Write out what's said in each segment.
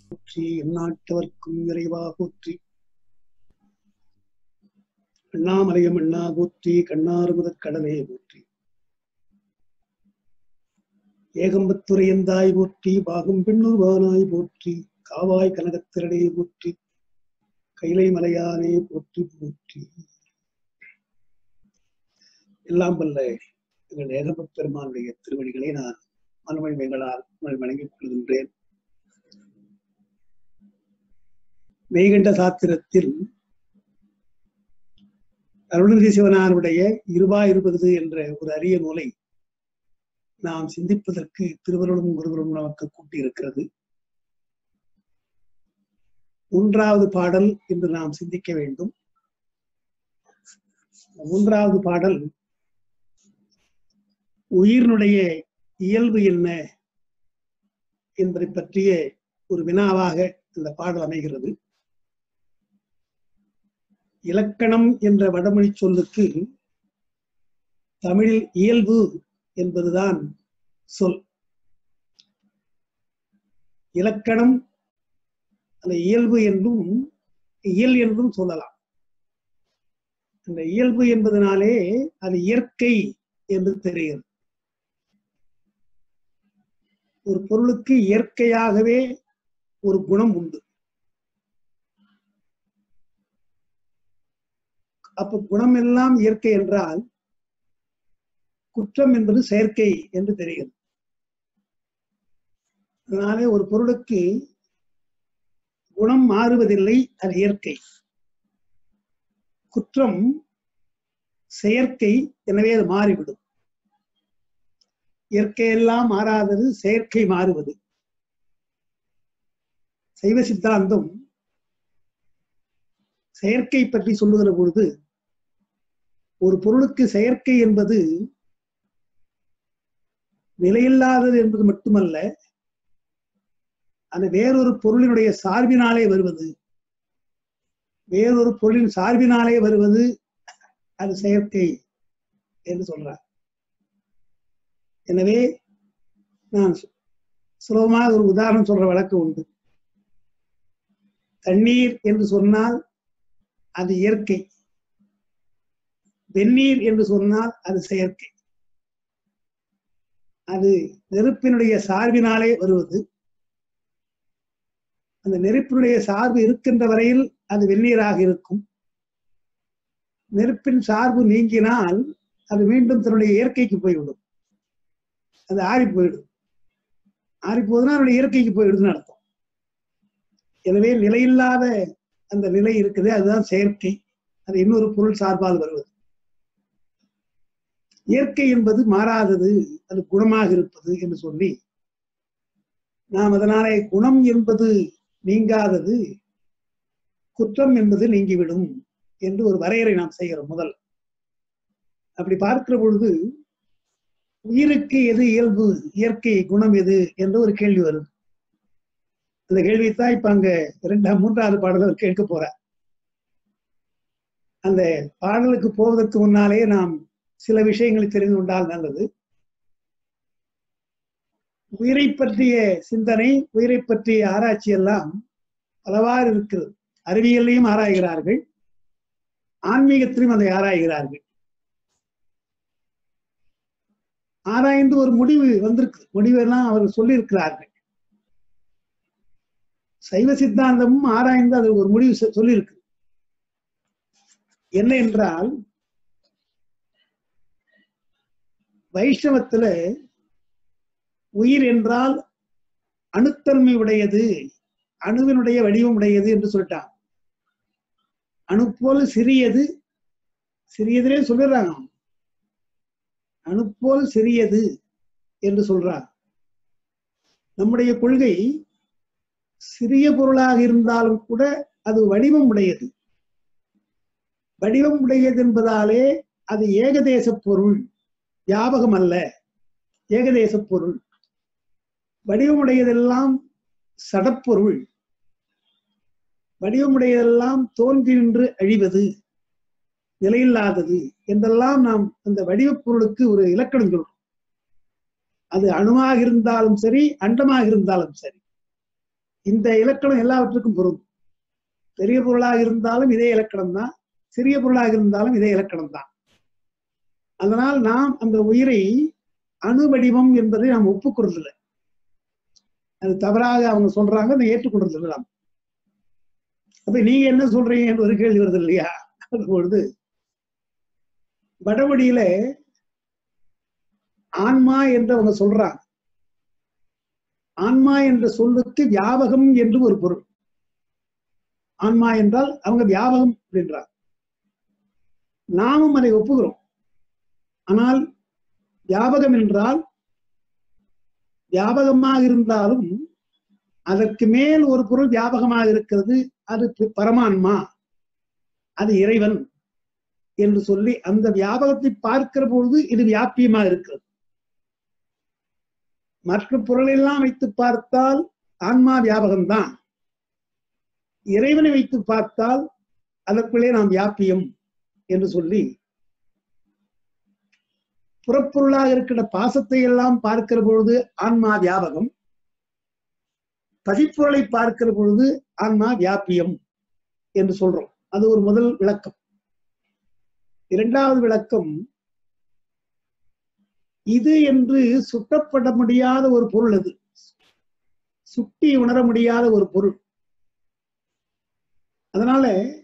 போற்றி எந்நாட்டவர்க்கும் இறைவா போற்றி அண்ணாமலையம் அண்ணா போற்றி கண்ணாறு முதற் கடலே போற்றி ஏகம்பத்துரையந்தாய் போற்றி பாகம் பெண்ணுருவானாய் போற்றி காவாய் கனகத்திரடே போற்றி கைலை மலையானே போற்றி போற்றி எல்லாம் வல்ல எங்கள் ஏகம்பத் பெருமானுடைய திருவடிகளை நான் மனமொழிமைகளால் வணங்கிக் கொள்கின்றேன் மெய்கண்ட சாத்திரத்தில் அருணகிரி சிவனாருடைய இருபா இருபது என்ற ஒரு அரிய நூலை நாம் சிந்திப்பதற்கு திருவருளும் குருவரும் நமக்கு கூட்டியிருக்கிறது மூன்றாவது பாடல் என்று நாம் சிந்திக்க வேண்டும் மூன்றாவது பாடல் உயிரினுடைய இயல்பு என்ன என்பதை பற்றிய ஒரு வினாவாக இந்த பாடல் அமைகிறது இலக்கணம் என்ற வடமொழி சொல்லுக்கு தமிழில் இயல்பு என்பதுதான் சொல் இலக்கணம் அந்த இயல்பு என்றும் இயல் என்றும் சொல்லலாம் அந்த இயல்பு என்பதனாலே அது இயற்கை என்று தெரிகிறது ஒரு பொருளுக்கு இயற்கையாகவே ஒரு குணம் உண்டு அப்ப குணம் எல்லாம் இயற்கை என்றால் குற்றம் என்பது செயற்கை என்று தெரிகிறது அதனாலே ஒரு பொருளுக்கு குணம் மாறுவதில்லை அது இயற்கை குற்றம் செயற்கை எனவே அது மாறிவிடும் இயற்கையெல்லாம் மாறாதது செயற்கை மாறுவது சைவ சித்தாந்தம் செயற்கை பற்றி சொல்லுகிற பொழுது ஒரு பொருளுக்கு செயற்கை என்பது நிலையில்லாதது என்பது மட்டுமல்ல அது வேறொரு பொருளினுடைய சார்பினாலே வருவது வேறொரு பொருளின் சார்பினாலே வருவது அது செயற்கை என்று சொல்றார் எனவே நான் சுலபமாக ஒரு உதாரணம் சொல்ற வழக்கம் உண்டு தண்ணீர் என்று சொன்னால் அது இயற்கை வெந்நீர் என்று சொன்னால் அது செயற்கை அது நெருப்பினுடைய சார்பினாலே வருவது அந்த நெருப்பினுடைய சார்பு இருக்கின்ற வரையில் அது வெந்நீராக இருக்கும் நெருப்பின் சார்பு நீங்கினால் அது மீண்டும் தன்னுடைய இயற்கைக்கு போய்விடும் அது ஆறி போயிடும் ஆறி போகுதுன்னா அதனுடைய இயற்கைக்கு போயிடுதுன்னு அர்த்தம் எனவே நிலையில்லாத அந்த நிலை இருக்குது அதுதான் செயற்கை அது இன்னொரு பொருள் சார்பால் வருவது இயற்கை என்பது மாறாதது அது குணமாக இருப்பது என்று சொல்லி நாம் அதனாலே குணம் என்பது நீங்காதது குற்றம் என்பது நீங்கிவிடும் என்று ஒரு வரையறை நாம் செய்கிறோம் முதல் அப்படி பார்க்கிற பொழுது உயிருக்கு எது இயல்பு இயற்கை குணம் எது என்று ஒரு கேள்வி வருது அந்த கேள்வித்தான் இப்ப அங்க இரண்டாம் மூன்றாவது பாடல் கேட்க போற அந்த பாடலுக்கு போவதற்கு முன்னாலே நாம் சில விஷயங்களை தெரிந்து கொண்டால் நல்லது உயிரை பற்றிய சிந்தனை உயிரை பற்றிய ஆராய்ச்சி எல்லாம் பலவாறு இருக்கிறது அறிவியலையும் ஆராய்கிறார்கள் ஆன்மீகத்திலும் அதை ஆராய்கிறார்கள் ஆராய்ந்து ஒரு முடிவு வந்திருக்கு முடிவெல்லாம் அவர்கள் சொல்லியிருக்கிறார்கள் சைவ சித்தாந்தமும் ஆராய்ந்து அது ஒரு முடிவு சொல்லியிருக்கு என்ன என்றால் வைஷ்ணவத்துல உயிர் என்றால் அணுத்தன்மை உடையது அணுவினுடைய வடிவம் உடையது என்று சொல்லிட்டான் அணு போல் சிறியது சிறியதுலே சொல்லிடுறாங்க அணு போல் சிறியது என்று சொல்றார் நம்முடைய கொள்கை சிறிய பொருளாக இருந்தாலும் கூட அது வடிவம் உடையது வடிவம் உடையது என்பதாலே அது ஏகதேச பொருள் ஞாபகம் அல்ல ஏகதேச பொருள் வடிவமுடையதெல்லாம் சடப்பொருள் வடிவமுடையதெல்லாம் தோன்றி நின்று அழிவது நிலையில்லாதது என்றெல்லாம் நாம் அந்த வடிவப் பொருளுக்கு ஒரு இலக்கணம் சொல்றோம் அது அணுவாக இருந்தாலும் சரி அண்டமாக இருந்தாலும் சரி இந்த இலக்கணம் எல்லாவற்றுக்கும் பொருந்தும் பெரிய பொருளாக இருந்தாலும் இதே இலக்கணம் தான் சிறிய பொருளாக இருந்தாலும் இதே இலக்கணம் தான் அதனால் நாம் அந்த உயிரை அணுவடிவம் என்பதை நாம் ஒப்புக்கொள்றதில்லை அது தவறாக அவங்க சொல்றாங்க அதை ஏற்றுக்கொள்றது நாம் அப்ப நீங்க என்ன சொல்றீங்க என்று ஒரு கேள்வி வருது இல்லையா அது பொழுது வடமொழியில ஆன்மா என்று அவங்க சொல்றாங்க ஆன்மா என்ற சொல்லுக்கு வியாபகம் என்று ஒரு பொருள் ஆன்மா என்றால் அவங்க வியாபகம் அப்படின்றார் நாமும் அதை ஒப்புகிறோம் ஆனால் வியாபகம் என்றால் வியாபகமாக இருந்தாலும் அதற்கு மேல் ஒரு பொருள் வியாபகமாக இருக்கிறது அது பரமான்மா அது இறைவன் என்று சொல்லி அந்த வியாபகத்தை பார்க்கிற பொழுது இது வியாபியமாக இருக்கிறது மற்ற பொருளெல்லாம் வைத்து பார்த்தால் ஆன்மா வியாபகம்தான் இறைவனை வைத்து பார்த்தால் அதற்குள்ளே நாம் வியாபியம் என்று சொல்லி புறப்பொருளாக இருக்கிற பாசத்தை எல்லாம் பார்க்கிற பொழுது ஆன்மா வியாபகம் பதிப்பொருளை பார்க்கிற பொழுது ஆன்மா வியாபியம் என்று சொல்றோம் அது ஒரு முதல் விளக்கம் இரண்டாவது விளக்கம் இது என்று சுட்டப்பட முடியாத ஒரு பொருள் அது சுட்டி உணர முடியாத ஒரு பொருள் அதனால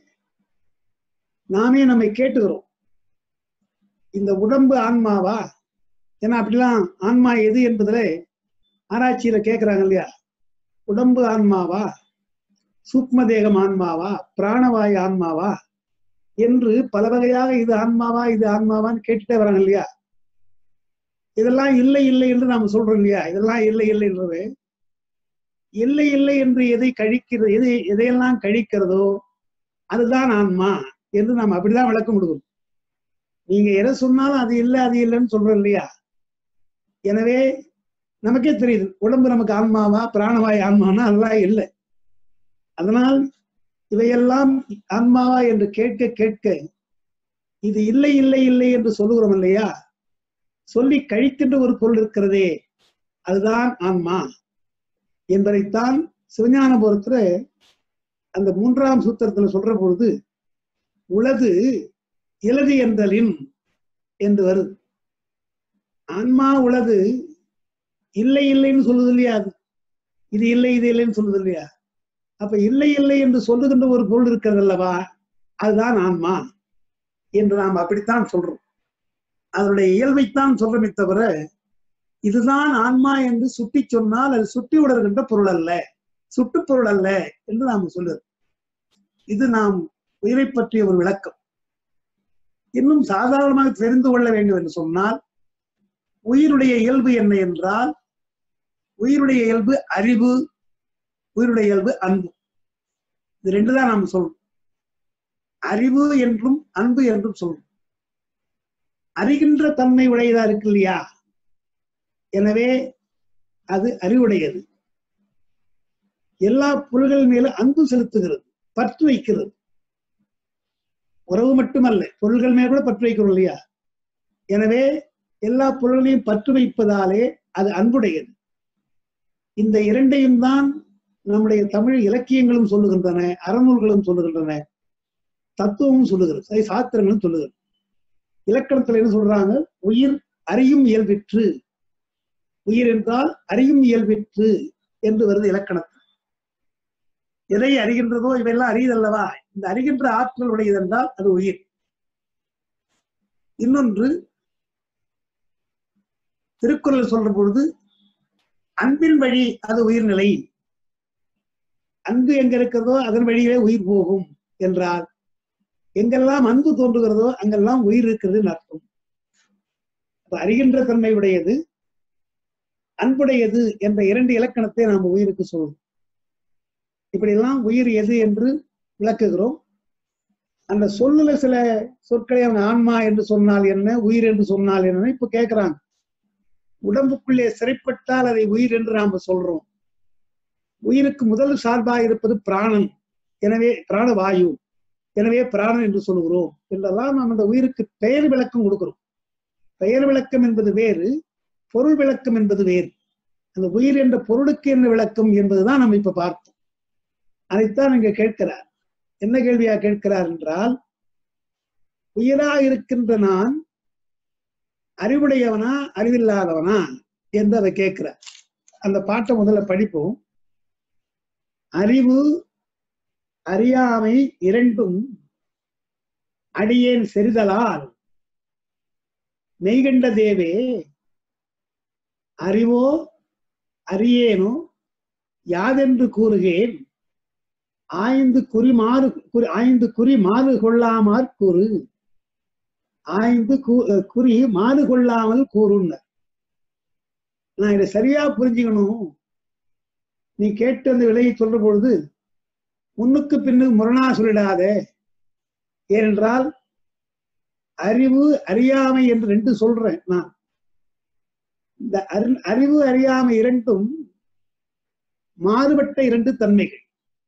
நாமே நம்மை கேட்டுக்கிறோம் இந்த உடம்பு ஆன்மாவா ஏன்னா அப்படிலாம் ஆன்மா எது என்பதுல ஆராய்ச்சியில கேட்கிறாங்க இல்லையா உடம்பு ஆன்மாவா சூக்ம தேகம் ஆன்மாவா பிராணவாயு ஆன்மாவா என்று பல வகையாக இது ஆன்மாவா இது ஆன்மாவான்னு கேட்டுட்டே வராங்க இல்லையா இதெல்லாம் இல்லை இல்லை என்று நாம் சொல்றோம் இல்லையா இதெல்லாம் இல்லை இல்லை என்றது இல்லை இல்லை என்று எதை கழிக்கிறது எதை எதையெல்லாம் கழிக்கிறதோ அதுதான் ஆன்மா என்று நாம் அப்படிதான் விளக்கம் கொடுக்கணும் நீங்க எதை சொன்னாலும் அது இல்லை அது இல்லைன்னு சொல்றோம் இல்லையா எனவே நமக்கே தெரியுது உடம்பு நமக்கு ஆன்மாவா பிராணவாய் ஆன்மானா அதெல்லாம் இல்லை அதனால் இவையெல்லாம் ஆன்மாவா என்று கேட்க கேட்க இது இல்லை இல்லை இல்லை என்று சொல்லுகிறோம் இல்லையா சொல்லி கழிக்கின்ற ஒரு பொருள் இருக்கிறதே அதுதான் ஆன்மா என்பதைத்தான் சிவஞானபுரத்துல அந்த மூன்றாம் சூத்திரத்துல சொல்ற பொழுது உளது இலது என்றலின் என்று வருது ஆன்மா உளது இல்லை இல்லைன்னு சொல்லுது இல்லையா அது இது இல்லை இது இல்லைன்னு சொல்லுது இல்லையா அப்ப இல்லை இல்லை என்று சொல்லுகின்ற ஒரு பொருள் இருக்கிறது அல்லவா அதுதான் ஆன்மா என்று நாம் அப்படித்தான் சொல்றோம் அதனுடைய இயல்பைத்தான் சொல்றோமே தவிர இதுதான் ஆன்மா என்று சுட்டி சொன்னால் அது சுட்டி உணர்கின்ற பொருள் அல்ல சுட்டு பொருள் அல்ல என்று நாம் சொல்லுது இது நாம் உயிரை பற்றிய ஒரு விளக்கம் இன்னும் சாதாரணமாக தெரிந்து கொள்ள வேண்டும் என்று சொன்னால் உயிருடைய இயல்பு என்ன என்றால் உயிருடைய இயல்பு அறிவு உயிருடைய இயல்பு அன்பு இது ரெண்டு தான் நாம் சொல்றோம் அறிவு என்றும் அன்பு என்றும் சொல்றோம் அறிகின்ற தன்மை உடையதா இருக்கு இல்லையா எனவே அது அறிவுடையது எல்லா பொருள்கள் மேலும் அன்பு செலுத்துகிறது பற்று வைக்கிறது உறவு மட்டுமல்ல பொருள்கள் மேல் கூட பற்று வைக்கிறோம் இல்லையா எனவே எல்லா பொருள்களையும் பற்று வைப்பதாலே அது அன்புடையது இந்த இரண்டையும் தான் நம்முடைய தமிழ் இலக்கியங்களும் சொல்லுகின்றன அறநூல்களும் சொல்லுகின்றன தத்துவமும் சொல்லுகிறது சாத்திரங்களும் சொல்லுகிறது இலக்கணத்துல என்ன சொல்றாங்க உயிர் அறியும் இயல்பிற்று உயிர் என்றால் அறியும் இயல்பிற்று என்று வருது இலக்கணத்தில் எதை அறிகின்றதோ இவையெல்லாம் அறியுதல்லவா இந்த அறிகின்ற ஆற்றல் உடையது என்றால் அது உயிர் இன்னொன்று திருக்குறள் சொல்ற பொழுது அன்பின் வழி அது உயிர்நிலை அன்பு எங்க இருக்கிறதோ அதன் வழியே உயிர் போகும் என்றால் எங்கெல்லாம் அன்பு தோன்றுகிறதோ அங்கெல்லாம் உயிர் இருக்கிறதுன்னு அர்த்தம் அறிகின்ற தன்மை உடையது அன்புடையது என்ற இரண்டு இலக்கணத்தை நாம் உயிருக்கு சொல்றோம் இப்படியெல்லாம் உயிர் எது என்று விளக்குகிறோம் அந்த சொல்லுல சில சொற்களை அவங்க ஆன்மா என்று சொன்னால் என்ன உயிர் என்று சொன்னால் என்ன இப்ப கேட்கிறாங்க உடம்புக்குள்ளே சிறைப்பட்டால் அதை உயிர் என்று நாம சொல்றோம் உயிருக்கு முதல் சார்பாக இருப்பது பிராணன் எனவே பிராணவாயு எனவே பிராணன் என்று சொல்லுகிறோம் என்றெல்லாம் நாம் அந்த உயிருக்கு பெயர் விளக்கம் கொடுக்கிறோம் பெயர் விளக்கம் என்பது வேறு பொருள் விளக்கம் என்பது வேறு அந்த உயிர் என்ற பொருளுக்கு என்ன விளக்கம் என்பதுதான் நம்ம இப்ப பார்த்தோம் அதைத்தான் இங்க கேட்கிறார் என்ன கேள்வியா கேட்கிறார் என்றால் உயிராக இருக்கின்ற நான் அறிவுடையவனா அறிவில்லாதவனா என்று அதை கேட்கிறார் அந்த பாட்டை முதல்ல படிப்போம் அறிவு அறியாமை இரண்டும் அடியேன் செறிதலால் மெய்கண்ட தேவே அறிவோ அறியேனோ யாதென்று கூறுகேன் ஆய்ந்து குறி மாறு குறி ஆய்ந்து குறி மாறு கொள்ளாமற் கூறு ஆய்ந்து குறி மாறு கொள்ளாமல் கூறுங்க நான் இதை சரியா புரிஞ்சுக்கணும் நீ கேட்டு அந்த விலையை சொல்ற பொழுது முன்னுக்கு பின்னு முரணா சொல்லிடாத ஏனென்றால் அறிவு அறியாமை என்று ரெண்டு சொல்றேன் நான் இந்த அறிவு அறியாமை இரண்டும் மாறுபட்ட இரண்டு தன்மைகள்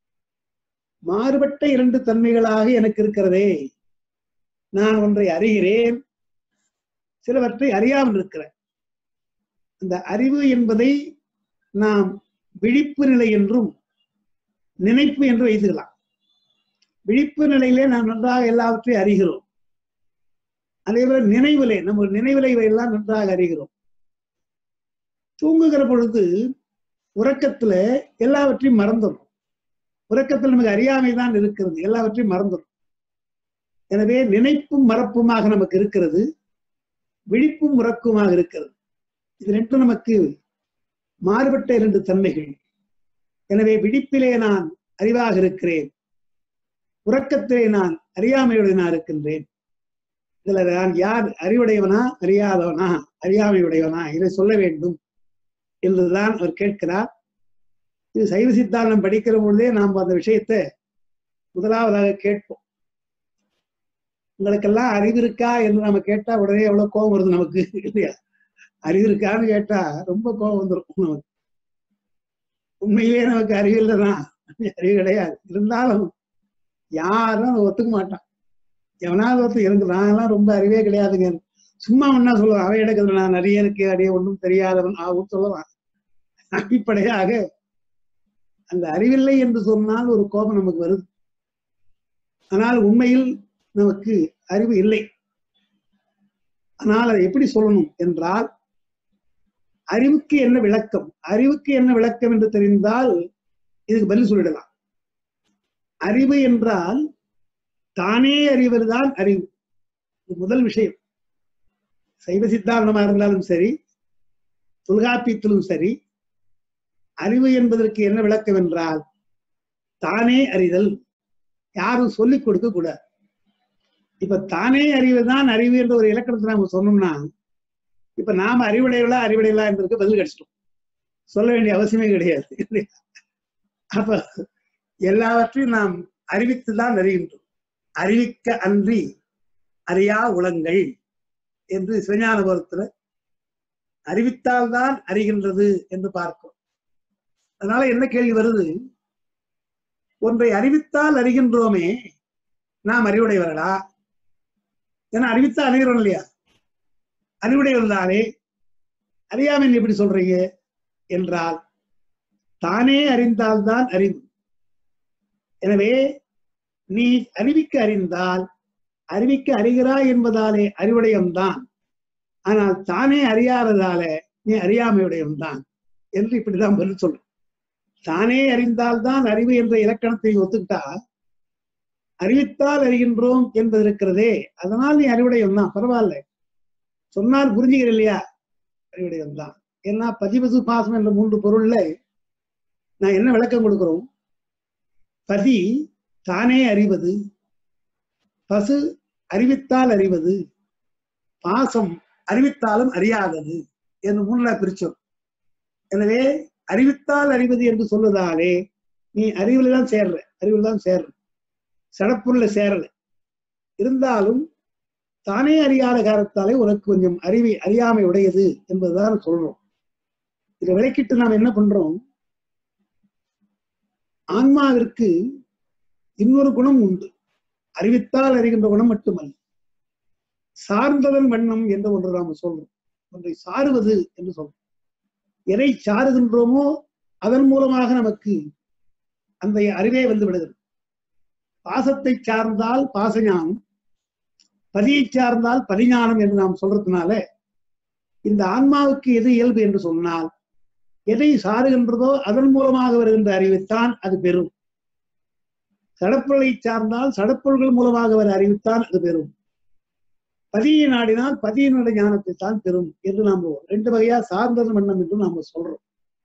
மாறுபட்ட இரண்டு தன்மைகளாக எனக்கு இருக்கிறதே நான் ஒன்றை அறிகிறேன் சிலவற்றை அறியாமல் இருக்கிறேன் அந்த அறிவு என்பதை நாம் விழிப்பு நிலை என்றும் நினைப்பு என்று வைத்துக்கலாம் விழிப்பு நிலையிலே நாம் நன்றாக எல்லாவற்றையும் அறிகிறோம் அதே போல நினைவிலே நம்ம நினைவிலை எல்லாம் நன்றாக அறிகிறோம் தூங்குகிற பொழுது உறக்கத்துல எல்லாவற்றையும் மறந்துடும் உறக்கத்தில் நமக்கு அறியாமை தான் இருக்கிறது எல்லாவற்றையும் மறந்துடும் எனவே நினைப்பும் மறப்புமாக நமக்கு இருக்கிறது விழிப்பும் உறக்குமாக இருக்கிறது இது ரெண்டும் நமக்கு மாறுபட்ட இரண்டு தன்மைகள் எனவே விழிப்பிலே நான் அறிவாக இருக்கிறேன் உறக்கத்திலே நான் அறியாமையுடையனா இருக்கின்றேன் இதுல நான் யார் அறிவுடையவனா அறியாதவனா அறியாமையுடையவனா இதை சொல்ல வேண்டும் என்றுதான் அவர் கேட்கிறார் இது சைவ சித்தாந்தம் படிக்கிற பொழுதே நாம் அந்த விஷயத்தை முதலாவதாக கேட்போம் உங்களுக்கெல்லாம் அறிவு இருக்கா என்று நம்ம கேட்டா உடனே எவ்வளவு கோபம் வருது நமக்கு இல்லையா அறிவு இருக்கான்னு கேட்டா ரொம்ப கோபம் வந்துடும் நமக்கு உண்மையிலேயே நமக்கு அறிவு இல்லைதான் அறிவு கிடையாது இருந்தாலும் யாரும் அதை ஒத்துக்க மாட்டான் எவனாவது ஒருத்தர் இருக்கு நான்லாம் ரொம்ப அறிவே கிடையாதுங்க சும்மா ஒன்னா சொல்லுவான் அவை எடுக்கிறது நான் நிறைய இருக்கு அடைய ஒன்றும் தெரியாதவன் ஆகும் சொல்லலாம் அடிப்படையாக அந்த அறிவில்லை என்று சொன்னால் ஒரு கோபம் நமக்கு வருது ஆனால் உண்மையில் நமக்கு அறிவு இல்லை ஆனால் அதை எப்படி சொல்லணும் என்றால் அறிவுக்கு என்ன விளக்கம் அறிவுக்கு என்ன விளக்கம் என்று தெரிந்தால் இதுக்கு பதில் சொல்லிடலாம் அறிவு என்றால் தானே அறிவதுதான் அறிவு இது முதல் விஷயம் சைவ சித்தாந்தமா இருந்தாலும் சரி தொல்காப்பியத்திலும் சரி அறிவு என்பதற்கு என்ன விளக்கம் என்றால் தானே அறிதல் யாரும் சொல்லிக் கொடுக்க கூடாது இப்ப தானே அறிவுதான் அறிவு என்ற ஒரு இலக்கணத்தை நாம சொன்னோம்னா இப்ப நாம அறிவுடையவளா அறிவுடையலா என்பதற்கு பதில் கிடைச்சிட்டோம் சொல்ல வேண்டிய அவசியமே கிடையாது அப்ப எல்லாவற்றையும் நாம் அறிவித்துதான் அறிகின்றோம் அறிவிக்க அன்றி அறியா உலங்கள் என்று சிவஞானபுரத்துல அறிவித்தால்தான் அறிகின்றது என்று பார்க்கும் அதனால என்ன கேள்வி வருது ஒன்றை அறிவித்தால் அறிகின்றோமே நாம் அறிவுடையவர்களா ஏன்னா அறிவித்தா அறிகிறோம் இல்லையா அறிவுடையவர் தானே அறியாமல் எப்படி சொல்றீங்க என்றால் தானே அறிந்தால்தான் அறிவு எனவே நீ அறிவிக்க அறிந்தால் அறிவிக்க அறிகிறாய் என்பதாலே அறிவுடையம்தான் ஆனால் தானே அறியாததால நீ அறியாமையுடையம்தான் என்று இப்படிதான் பதில் சொல்ற தானே அறிந்தால்தான் அறிவு என்ற இலக்கணத்தை ஒத்துக்கிட்டா அறிவித்தால் அறிகின்றோம் என்பது இருக்கிறதே அதனால் நீ அறிவுடையம் தான் பரவாயில்ல சொன்னால் புரிஞ்சுக்கிற இல்லையா அறிவுடையம் தான் ஏன்னா பதிபசு பாசம் என்ற மூன்று பொருள்ல நான் என்ன விளக்கம் கொடுக்கிறோம் பதி தானே அறிவது பசு அறிவித்தால் அறிவது பாசம் அறிவித்தாலும் அறியாதது என்று மூணுல பிரிச்சோம் எனவே அறிவித்தால் அறிவது என்று சொல்லுதாலே நீ அறிவுல தான் சேர்ற அறிவுல தான் சேர்ற சடப்புள்ள சேரல இருந்தாலும் தானே அறியாத காரணத்தாலே உனக்கு கொஞ்சம் அறிவை அறியாமை உடையது என்பதுதான் சொல்றோம் இதை விளக்கிட்டு நாம் என்ன பண்றோம் ஆன்மாவிற்கு இன்னொரு குணம் உண்டு அறிவித்தால் அறிகின்ற குணம் மட்டுமல்ல சார்ந்ததன் வண்ணம் என்று ஒன்று நாம சொல்றோம் ஒன்றை சாருவது என்று சொல்றோம் எதை சாருகின்றோமோ அதன் மூலமாக நமக்கு அந்த அறிவே வந்து விடுகிறது பாசத்தை சார்ந்தால் பாசஞானம் பதியை சார்ந்தால் பதிஞானம் என்று நாம் சொல்றதுனால இந்த ஆன்மாவுக்கு எது இயல்பு என்று சொன்னால் எதை சாருகின்றதோ அதன் மூலமாக வருகின்ற அறிவைத்தான் அது பெறும் சடப்பொருளை சார்ந்தால் சடப்பொருள்கள் மூலமாக வர அறிவித்தான் அது பெறும் பதியை நாடினால் பதியினுடைய ஞானத்தை தான் பெறும் என்று நாம் ரெண்டு வகையா சார்ந்தது மன்னம் என்று நாம சொல்றோம்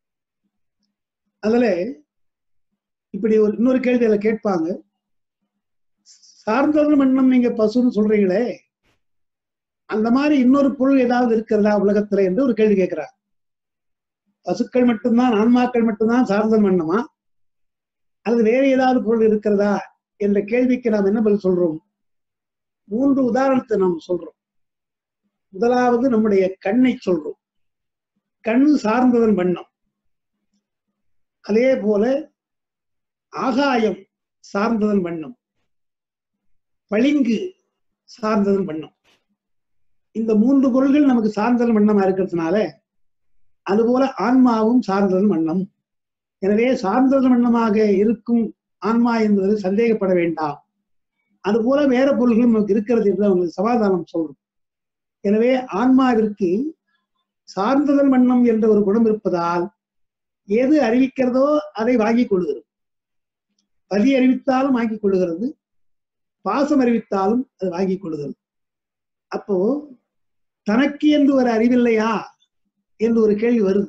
அதுல இப்படி ஒரு இன்னொரு கேள்வி அதில் கேட்பாங்க சார்ந்தது மன்னம் நீங்க பசுன்னு சொல்றீங்களே அந்த மாதிரி இன்னொரு பொருள் ஏதாவது இருக்கிறதா உலகத்துல என்று ஒரு கேள்வி கேட்கிறார் பசுக்கள் மட்டும்தான் ஆன்மாக்கள் மட்டும்தான் சார்ந்தல் மன்னமா அல்லது வேறு ஏதாவது பொருள் இருக்கிறதா என்ற கேள்விக்கு நாம் என்ன பதில் சொல்றோம் மூன்று உதாரணத்தை நாம் சொல்றோம் முதலாவது நம்முடைய கண்ணை சொல்றோம் கண் சார்ந்ததன் வண்ணம் அதே போல ஆகாயம் சார்ந்ததன் வண்ணம் பளிங்கு சார்ந்ததன் வண்ணம் இந்த மூன்று பொருள்கள் நமக்கு சார்ந்ததன் வண்ணமா இருக்கிறதுனால அதுபோல ஆன்மாவும் சார்ந்ததன் வண்ணம் எனவே சார்ந்ததன் வண்ணமாக இருக்கும் ஆன்மா என்பது சந்தேகப்பட வேண்டாம் அதுபோல வேற பொருள்கள் நமக்கு இருக்கிறது என்று அவங்களுக்கு சமாதானம் சொல்றோம் எனவே ஆன்மாவிற்கு சார்ந்ததன் வண்ணம் என்ற ஒரு குணம் இருப்பதால் எது அறிவிக்கிறதோ அதை வாங்கிக் கொள்கிறது பதி அறிவித்தாலும் வாங்கிக் கொள்ளுகிறது பாசம் அறிவித்தாலும் அது வாங்கிக் கொள்ளுகிறது அப்போ தனக்கு என்று ஒரு அறிவில்லையா என்று ஒரு கேள்வி வருது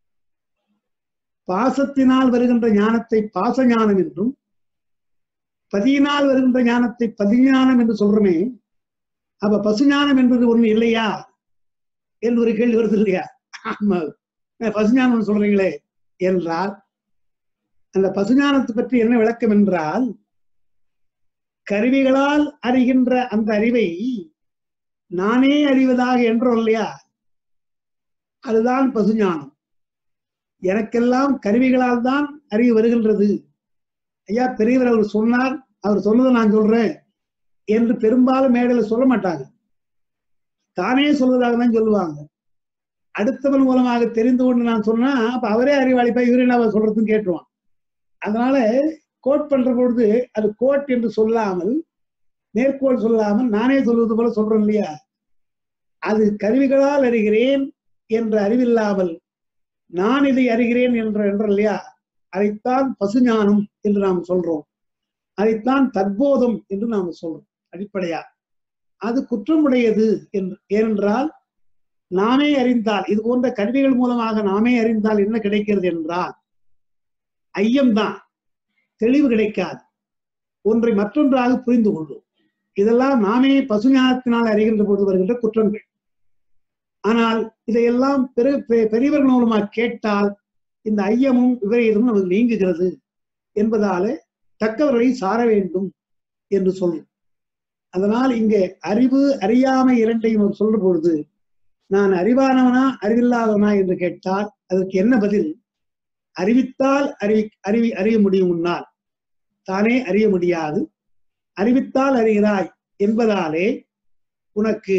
பாசத்தினால் வருகின்ற ஞானத்தை பாச ஞானம் என்றும் பதியினால் வருகின்ற ஞானத்தை பதிஞானம் என்று சொல்றோமே அப்ப பசுஞானம் என்பது ஒண்ணு இல்லையா என்று ஒரு கேள்வி வருது இல்லையா ஆமா பசுஞானம் சொல்றீங்களே என்றால் அந்த பசுஞானத்தை பற்றி என்ன விளக்கம் என்றால் கருவிகளால் அறிகின்ற அந்த அறிவை நானே அறிவதாக என்றோம் இல்லையா அதுதான் பசுஞானம் எனக்கெல்லாம் கருவிகளால் தான் அறிவு வருகின்றது ஐயா பெரியவர் அவர் சொன்னார் அவர் சொன்னதை நான் சொல்றேன் என்று பெரும்பாலும் மேடையில சொல்ல மாட்டாங்க தானே சொல்வதாக தான் சொல்லுவாங்க அடுத்தவன் மூலமாக தெரிந்து கொண்டு நான் சொன்னா அப்ப அவரே அறிவாளிப்பா இவரே நான் சொல்றதுன்னு கேட்டுருவான் அதனால கோட் பண்ற பொழுது அது கோட் என்று சொல்லாமல் மேற்கோள் சொல்லாமல் நானே சொல்வது போல சொல்றேன் இல்லையா அது கருவிகளால் அறிகிறேன் என்ற அறிவில்லாமல் நான் இதை அறிகிறேன் என்ற என்ற இல்லையா அதைத்தான் பசுஞானம் என்று நாம் சொல்றோம் அதைத்தான் தற்போதம் என்று நாம் சொல்றோம் அடிப்படையா அது குற்றமுடையது என்று ஏனென்றால் நாமே அறிந்தால் இது போன்ற கருவிகள் மூலமாக நாமே அறிந்தால் என்ன கிடைக்கிறது என்றால் ஐயம்தான் தெளிவு கிடைக்காது ஒன்றை மற்றொன்றாக புரிந்து கொள்ளும் இதெல்லாம் நாமே பசுஞானத்தினால் அறிகின்ற பொழுது வருகின்ற குற்றங்கள் ஆனால் இதையெல்லாம் பெரு பெரியவர்கள் மூலமாக கேட்டால் இந்த ஐயமும் விபரீதமும் நமக்கு நீங்குகிறது என்பதால தக்கவர்களை சார வேண்டும் என்று சொல்லும் அதனால் இங்கே அறிவு அறியாமை இரண்டையும் அவர் சொல்ற பொழுது நான் அறிவானவனா அறிவில்லாதவனா என்று கேட்டால் அதற்கு என்ன பதில் அறிவித்தால் அறிவி அறிவி அறிய முடியும் முன்னால் தானே அறிய முடியாது அறிவித்தால் அறிகிறாய் என்பதாலே உனக்கு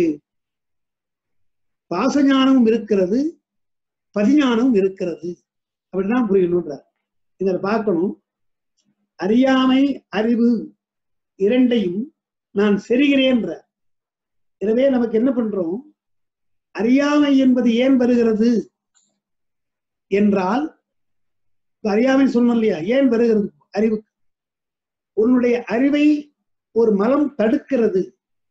பாசஞானமும் இருக்கிறது பதிஞானமும் இருக்கிறது அப்படிதான் புரியணுன்றார் இதை பார்க்கணும் அறியாமை அறிவு இரண்டையும் நான் செறுகிறேன்ற எனவே நமக்கு என்ன பண்றோம் அறியாமை என்பது ஏன் வருகிறது என்றால் அறியாமை சொன்னோம் இல்லையா ஏன் வருகிறது அறிவு உன்னுடைய அறிவை ஒரு மலம் தடுக்கிறது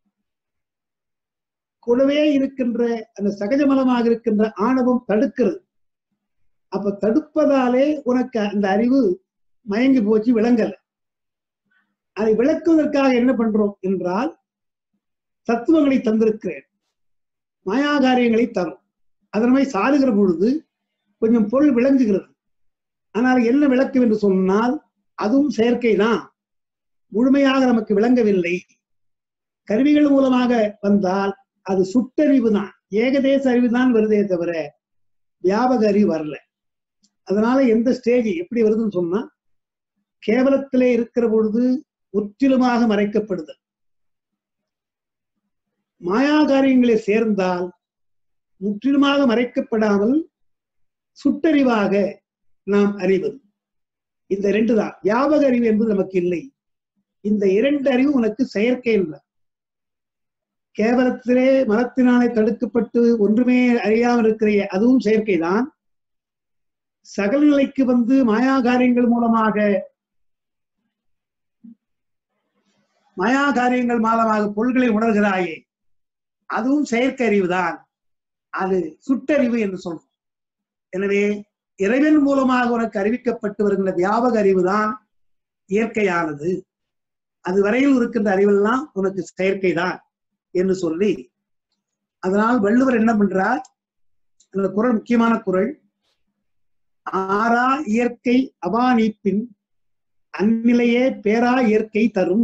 கூடவே இருக்கின்ற அந்த சகஜ மலமாக இருக்கின்ற ஆணவம் தடுக்கிறது அப்ப தடுப்பதாலே உனக்கு அந்த அறிவு மயங்கி போச்சு விளங்கல அதை விளக்குவதற்காக என்ன பண்றோம் என்றால் தத்துவங்களை தந்திருக்கிறேன் மாயாகாரியங்களை தரும் அதனை சாதுகிற பொழுது கொஞ்சம் பொருள் விளங்குகிறது ஆனால் என்ன விளக்கம் என்று சொன்னால் அதுவும் செயற்கை தான் முழுமையாக நமக்கு விளங்கவில்லை கருவிகள் மூலமாக வந்தால் அது சுட்டறிவு தான் ஏகதேச அறிவு தான் வருதே தவிர வியாபக அறிவு வரல அதனால எந்த ஸ்டேஜ் எப்படி வருதுன்னு சொன்னா கேவலத்திலே இருக்கிற பொழுது முற்றிலுமாக மறைக்கப்படுது மாயா காரியங்களை சேர்ந்தால் முற்றிலுமாக மறைக்கப்படாமல் சுட்டறிவாக நாம் அறிவது இந்த ரெண்டு தான் வியாபக அறிவு என்பது நமக்கு இல்லை இந்த இரண்டு அறிவு உனக்கு செயற்கை இல்லை கேவலத்திலே மனத்தினாலே தடுக்கப்பட்டு ஒன்றுமே அறியாமல் இருக்கிற அதுவும் செயற்கைதான் சகல நிலைக்கு வந்து மாயா காரியங்கள் மூலமாக மாயா காரியங்கள் மூலமாக பொருள்களை உணர்கிறாயே அதுவும் செயற்கை அறிவுதான் அது சுட்டறிவு என்று சொல்றோம் எனவே இறைவன் மூலமாக உனக்கு அறிவிக்கப்பட்டு வருகின்ற வியாபக அறிவுதான் இயற்கையானது அது வரையில் இருக்கின்ற அறிவெல்லாம் உனக்கு செயற்கைதான் என்று சொல்லி அதனால் வள்ளுவர் என்ன பண்றார் அந்த குரல் முக்கியமான குரல் ஆறா இயற்கை அவானீப்பின் அந்நிலையே பேரா இயற்கை தரும்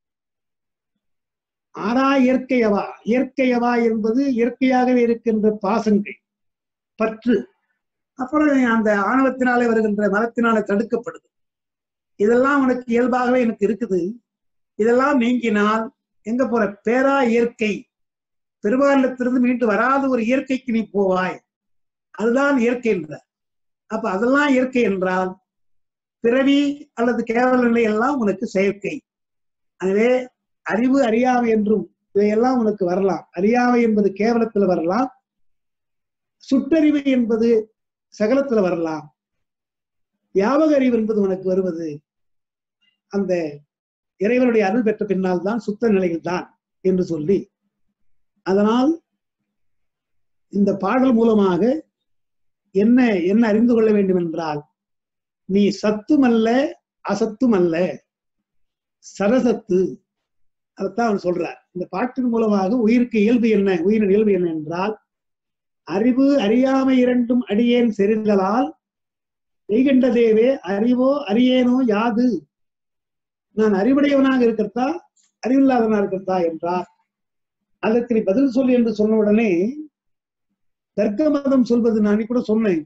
ஆறா இயற்கை அவா இயற்கை அவா என்பது இயற்கையாகவே இருக்கின்ற பாசங்கள் பற்று அப்புறம் அந்த ஆணவத்தினாலே வருகின்ற மரத்தினாலே தடுக்கப்படுது இதெல்லாம் உனக்கு இயல்பாகவே எனக்கு இருக்குது இதெல்லாம் நீங்கினால் எங்க போற பேரா இயற்கை பெருமாநிலத்திலிருந்து மீண்டு வராத ஒரு இயற்கைக்கு நீ போவாய் அதுதான் இயற்கை என்ற அப்ப அதெல்லாம் இயற்கை என்றால் பிறவி அல்லது கேவல நிலை எல்லாம் உனக்கு செயற்கை எனவே அறிவு அறியாமை என்றும் இதையெல்லாம் உனக்கு வரலாம் அறியாமை என்பது கேவலத்துல வரலாம் சுட்டறிவு என்பது சகலத்துல வரலாம் வியாபக அறிவு என்பது உனக்கு வருவது அந்த இறைவனுடைய அருள் பெற்ற பின்னால் தான் சுத்த நிலையில் தான் என்று சொல்லி அதனால் இந்த பாடல் மூலமாக என்ன என்ன அறிந்து கொள்ள வேண்டும் என்றால் நீ சத்தும் அல்ல அசத்தும் அல்ல சரசத்து அதைத்தான் அவர் சொல்றார் இந்த பாட்டின் மூலமாக உயிருக்கு இயல்பு என்ன உயிரின் இயல்பு என்ன என்றால் அறிவு அறியாமை இரண்டும் அடியேன் செறிதலால் செய்கின்ற தேவே அறிவோ அறியேனோ யாது நான் அறிவுடையவனாக இருக்கிறதா அறிவில்லாதவனாக இருக்கிறதா என்றார் அதற்கு நீ பதில் சொல்லு என்று சொன்ன உடனே தர்க்க மதம் சொல்வது நான் கூட சொன்னேன்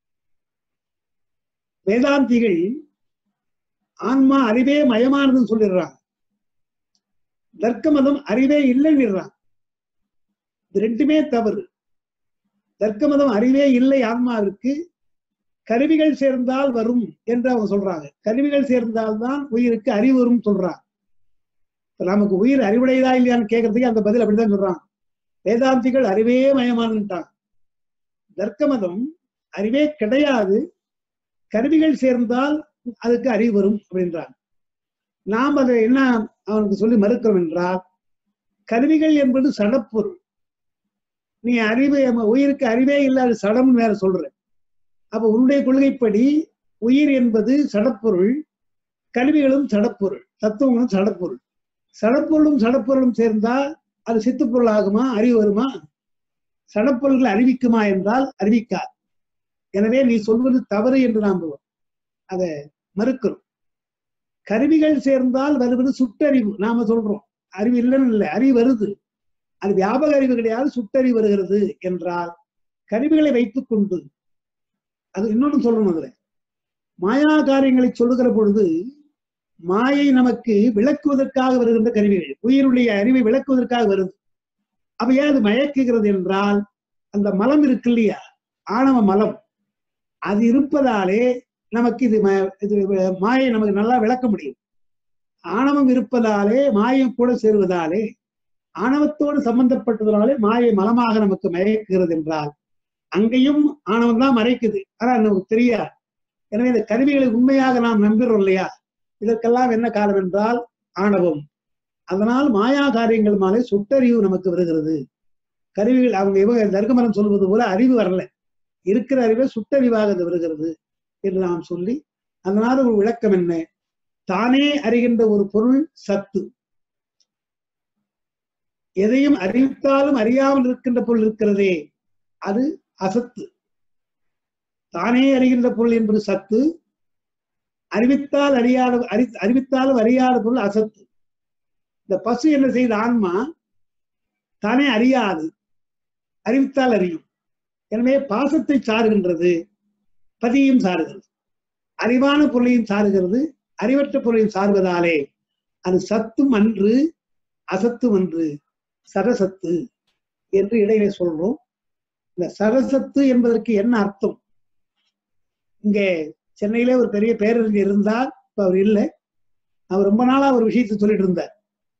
வேதாந்திகள் ஆன்மா அறிவே மயமானதுன்னு சொல்லிடுறாங்க தர்க்க மதம் அறிவே இல்லைன்னுறாங்க இது ரெண்டுமே தவறு தர்க்க மதம் அறிவே இல்லை ஆன்மாவிற்கு கருவிகள் சேர்ந்தால் வரும் என்று அவங்க சொல்றாங்க கருவிகள் சேர்ந்தால்தான் உயிருக்கு அறிவு வரும் சொல்றாங்க நமக்கு உயிர் அறிவுடையதா இல்லையான்னு கேட்கறதுக்கு அந்த பதில் அப்படிதான் சொல்றாங்க வேதாந்திகள் அறிவே மயமானுட்டாங்க தர்க்க மதம் அறிவே கிடையாது கருவிகள் சேர்ந்தால் அதுக்கு அறிவு வரும் அப்படின்றாங்க நாம் அதை என்ன அவனுக்கு சொல்லி மறுக்கிறோம் என்றால் கருவிகள் என்பது சடப்பொருள் நீ அறிவு உயிருக்கு அறிவே இல்லாத சடம் வேற சொல்ற அப்ப உன்னுடைய கொள்கைப்படி உயிர் என்பது சடப்பொருள் கருவிகளும் சடப்பொருள் தத்துவங்களும் சடப்பொருள் சடப்பொருளும் சடப்பொருளும் சேர்ந்தால் அது சித்துப்பொருள் ஆகுமா அறிவு வருமா சடப்பொருள்கள் அறிவிக்குமா என்றால் அறிவிக்காது எனவே நீ சொல்வது தவறு என்று நாம் அதை மறுக்கிறோம் கருவிகள் சேர்ந்தால் வருவது சுட்டறிவு நாம சொல்றோம் அறிவு இல்லைன்னு இல்லை அறிவு வருது அது வியாபக அறிவு கிடையாது சுட்டறிவு வருகிறது என்றால் கருவிகளை வைத்துக் கொண்டு அது இன்னொன்னு சொல்லணும் அதுல மாயா காரியங்களை சொல்லுகிற பொழுது மாயை நமக்கு விளக்குவதற்காக வருகின்ற கருவிகள் உயிருடைய அறிவை விளக்குவதற்காக வருது அப்ப ஏன் அது மயக்குகிறது என்றால் அந்த மலம் இருக்கு இல்லையா ஆணவ மலம் அது இருப்பதாலே நமக்கு இது இது மாயை நமக்கு நல்லா விளக்க முடியும் ஆணவம் இருப்பதாலே மாயம் கூட சேருவதாலே ஆணவத்தோடு சம்பந்தப்பட்டதனாலே மாயை மலமாக நமக்கு மயக்குகிறது என்றால் அங்கேயும் ஆணவம் தான் மறைக்குது ஆனா நமக்கு தெரியாது எனவே இந்த கருவிகளை உண்மையாக நாம் நம்புகிறோம் இல்லையா இதற்கெல்லாம் என்ன காரணம் என்றால் ஆணவம் அதனால் மாயா காரியங்கள் மேலே சுட்டறிவு நமக்கு வருகிறது கருவிகள் அவங்க இவங்க தர்க்கமரம் சொல்வது போல அறிவு வரல இருக்கிற அறிவை சுட்டறிவாக அது வருகிறது என்று நாம் சொல்லி அதனால ஒரு விளக்கம் என்ன தானே அறிகின்ற ஒரு பொருள் சத்து எதையும் அறிவித்தாலும் அறியாமல் இருக்கின்ற பொருள் இருக்கிறதே அது அசத்து தானே அறிகின்ற பொருள் என்பது சத்து அறிவித்தால் அறியாத அறி அறிவித்தாலும் அறியாத பொருள் அசத்து இந்த பசு என்ன செய்த ஆன்மா தானே அறியாது அறிவித்தால் அறியும் எனவே பாசத்தை சாருகின்றது பதியையும் சாருகிறது அறிவான பொருளையும் சாருகிறது அறிவற்ற பொருளையும் சார்வதாலே அது சத்தும் அன்று அசத்தும் அன்று சரசத்து என்று இடையிலே சொல்றோம் இந்த சரசத்து என்பதற்கு என்ன அர்த்தம் இங்கே சென்னையிலே ஒரு பெரிய பேரறிஞர் இருந்தார் இப்ப அவர் இல்லை அவர் ரொம்ப நாளா ஒரு விஷயத்தை சொல்லிட்டு இருந்தார்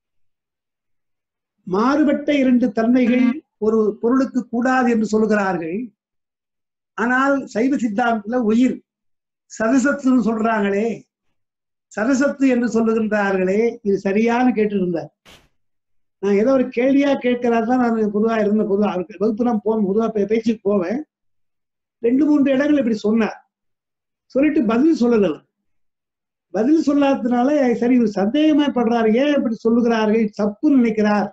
மாறுபட்ட இரண்டு தன்மைகள் ஒரு பொருளுக்கு கூடாது என்று சொல்லுகிறார்கள் ஆனால் சைவ சித்தாந்தத்துல உயிர் சதசத்துன்னு சொல்றாங்களே சரசத்து என்று சொல்லுகின்றார்களே இது சரியான்னு கேட்டு இருந்தார் நான் ஏதோ ஒரு கேள்வியா கேட்கிறாரு தான் நான் பொதுவா இருந்த பொதுவா அவருக்கு வகுப்பு நான் போவேன் பொதுவா பே- பேச்சுக்கு போவேன் ரெண்டு மூன்று இடங்கள் இப்படி சொன்னார் சொல்லிட்டு பதில் சொல்லல பதில் சொல்லாததுனால சரி இவர் சந்தேகமே படுறாரு ஏன் இப்படி சொல்லுகிறார்கள் தப்பு நினைக்கிறார்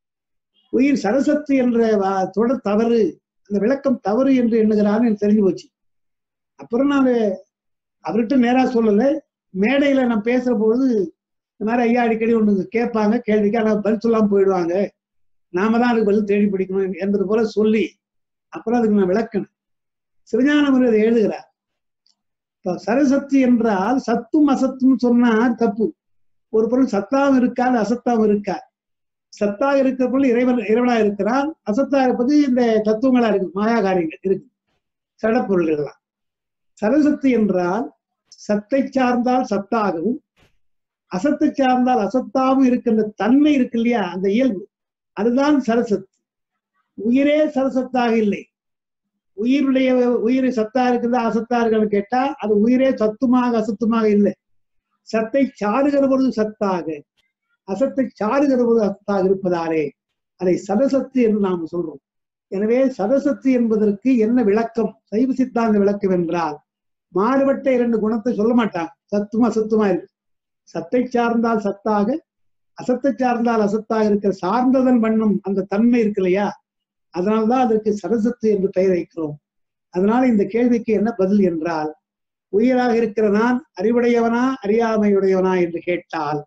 உயிர் சரசத்து என்ற வா- தொடர் தவறு அந்த விளக்கம் தவறு என்று எண்ணுகிறார்னு எனக்கு தெரிஞ்சு போச்சு அப்புறம் நான் அவர்கிட்ட நேரா சொல்லல மேடையில நான் பேசுற பொழுது இந்த மாதிரி ஐயா அடிக்கடி ஒண்ணு கேட்பாங்க கேள்விக்கு ஆனா பதில் சொல்லாம போயிடுவாங்க நாம தான் அதுக்கு பதில் தேடி பிடிக்கணும் என்பது போல சொல்லி அப்புறம் அதுக்கு நான் விளக்கணும் சிவஞானம் அதை எழுதுகிறார் இப்ப சரசக்தி என்றால் சத்தும் அசத்தும் சொன்னா தப்பு ஒரு பொருள் சத்தாவும் இருக்காது அசத்தாவும் இருக்கா சத்தாக இருக்கிற பொருள் இறைவன் இறைவனா இருக்கிறான் அசத்தா இருப்பது இந்த தத்துவங்களா இருக்கு மாயா காரியங்கள் இருக்கு சடப்பொருள்கள் எல்லாம் சரசக்தி என்றால் சத்தை சார்ந்தால் சத்தாகவும் அசத்தை சார்ந்தால் அசத்தாகவும் இருக்கின்ற தன்மை இருக்கு இல்லையா அந்த இயல்பு அதுதான் சரசத்து உயிரே சரசத்தாக இல்லை உயிருடைய உயிர் சத்தா இருக்குதா அசத்தா இருக்கான்னு கேட்டா அது உயிரே சத்துமாக அசத்துமாக இல்லை சத்தை சாடுகிற பொழுது சத்தாக அசத்தை சாடுகிற பொழுது அசத்தாக இருப்பதாலே அதை சதசத்து என்று நாம் சொல்றோம் எனவே சதசத்து என்பதற்கு என்ன விளக்கம் சைவ சித்தாந்த விளக்கம் என்றால் மாறுபட்ட இரண்டு குணத்தை சொல்ல மாட்டான் சத்தும் அசத்துமா இருக்கு சத்தை சார்ந்தால் சத்தாக அசத்தை சார்ந்தால் அசத்தாக இருக்கிற சார்ந்ததன் வண்ணம் அந்த தன்மை இருக்கு இல்லையா அதனால்தான் அதற்கு சரசத்து என்று பெயர் வைக்கிறோம் அதனால இந்த கேள்விக்கு என்ன பதில் என்றால் உயிராக இருக்கிற நான் அறிவுடையவனா அறியாமையுடையவனா என்று கேட்டால்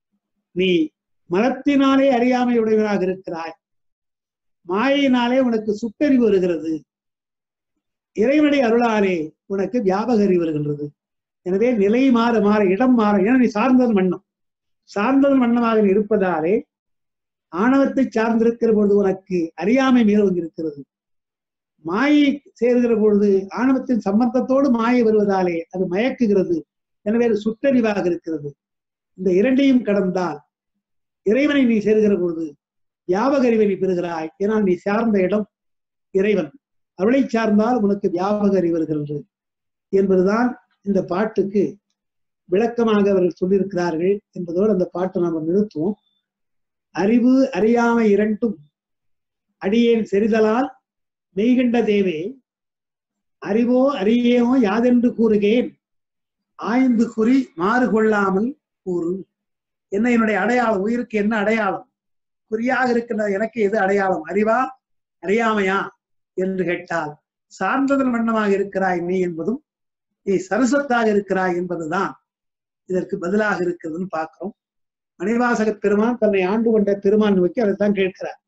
நீ மனத்தினாலே அறியாமையுடையவனாக இருக்கிறாய் மாயினாலே உனக்கு சுட்டறிவு வருகிறது இறைவனுடைய அருளாலே உனக்கு வியாபக அறிவு வருகின்றது எனவே நிலை மாற மாற இடம் மாற ஏன்னா நீ சார்ந்ததன் வண்ணம் சார்ந்ததன் வண்ணமாக நீ இருப்பதாலே ஆணவத்தை சார்ந்திருக்கிற பொழுது உனக்கு அறியாமை மேலோங்கி இருக்கிறது மாயை சேர்கிற பொழுது ஆணவத்தின் சம்பந்தத்தோடு மாயை வருவதாலே அது மயக்குகிறது எனவே அது சுட்டறிவாக இருக்கிறது இந்த இரண்டையும் கடந்தால் இறைவனை நீ சேர்கிற பொழுது வியாபக அறிவை நீ பெறுகிறாய் ஏனால் நீ சார்ந்த இடம் இறைவன் அருளை சார்ந்தால் உனக்கு வியாபக அறிவு வருகிறது என்பதுதான் இந்த பாட்டுக்கு விளக்கமாக அவர்கள் சொல்லியிருக்கிறார்கள் என்பதோடு அந்த பாட்டை நாம் நிறுத்துவோம் அறிவு அறியாமை இரண்டும் அடியேன் செறிதலால் மெய்கண்ட தேவே அறிவோ அறியேமோ யாதென்று கூறுகேன் ஆய்ந்து குறி மாறு கொள்ளாமல் கூறு என்ன என்னுடைய அடையாளம் உயிருக்கு என்ன அடையாளம் குறியாக இருக்கின்ற எனக்கு எது அடையாளம் அறிவா அறியாமையா என்று கேட்டால் சார்ந்ததன் வண்ணமாக இருக்கிறாய் நீ என்பதும் நீ சரசத்தாக இருக்கிறாய் என்பதுதான் இதற்கு பதிலாக இருக்கிறதுன்னு பார்க்கிறோம் மணிவாசக பெருமான் தன்னை ஆண்டு கொண்ட பெருமான் நோக்கி அதைத்தான் கேட்கிறார்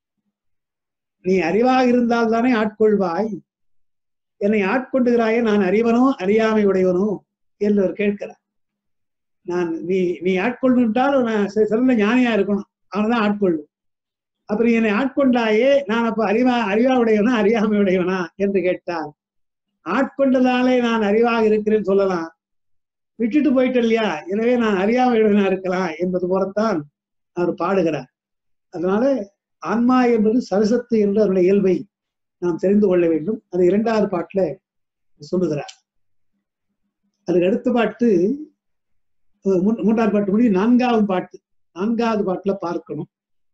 நீ அறிவாக இருந்தால் தானே ஆட்கொள்வாய் என்னை ஆட்கொண்டுகிறாயே நான் அறிவனோ அறியாமை உடையவனோ என்று அவர் கேட்கிறார் நான் நீ நீ ஆட்கொண்டுட்டால் நான் சி- சிறந்த ஞானியா இருக்கணும் அவனதான் ஆட்கொள்ளும் அப்புறம் என்னை ஆட்கொண்டாயே நான் அப்ப அறிவா அறிவா உடையவனா அறியாமை உடையவனா என்று கேட்டார் ஆட்கொண்டதாலே நான் அறிவாக இருக்கிறேன்னு சொல்லலாம் விட்டுட்டு போயிட்டு இல்லையா எனவே நான் அறியாமையுடனா இருக்கலாம் என்பது போலத்தான் அவர் பாடுகிறார் அதனால ஆன்மா என்பது சரசத்து என்று அவருடைய இயல்பை நாம் தெரிந்து கொள்ள வேண்டும் அது இரண்டாவது பாட்டுல சொல்லுகிறார் அதுக்கு அடுத்த பாட்டு அஹ் மூ- மூன்றாவது பாட்டு முடிஞ்சு நான்காவது பாட்டு நான்காவது பாட்டுல பார்க்கணும்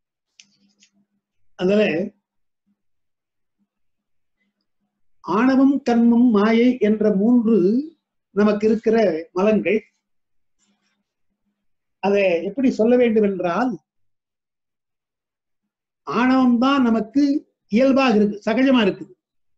அதுல ஆணவம் கண்மம் மாயை என்ற மூன்று நமக்கு இருக்கிற மலங்கள் அதை எப்படி சொல்ல வேண்டும் என்றால் ஆணவம் தான் நமக்கு இயல்பாக இருக்கு சகஜமா இருக்குது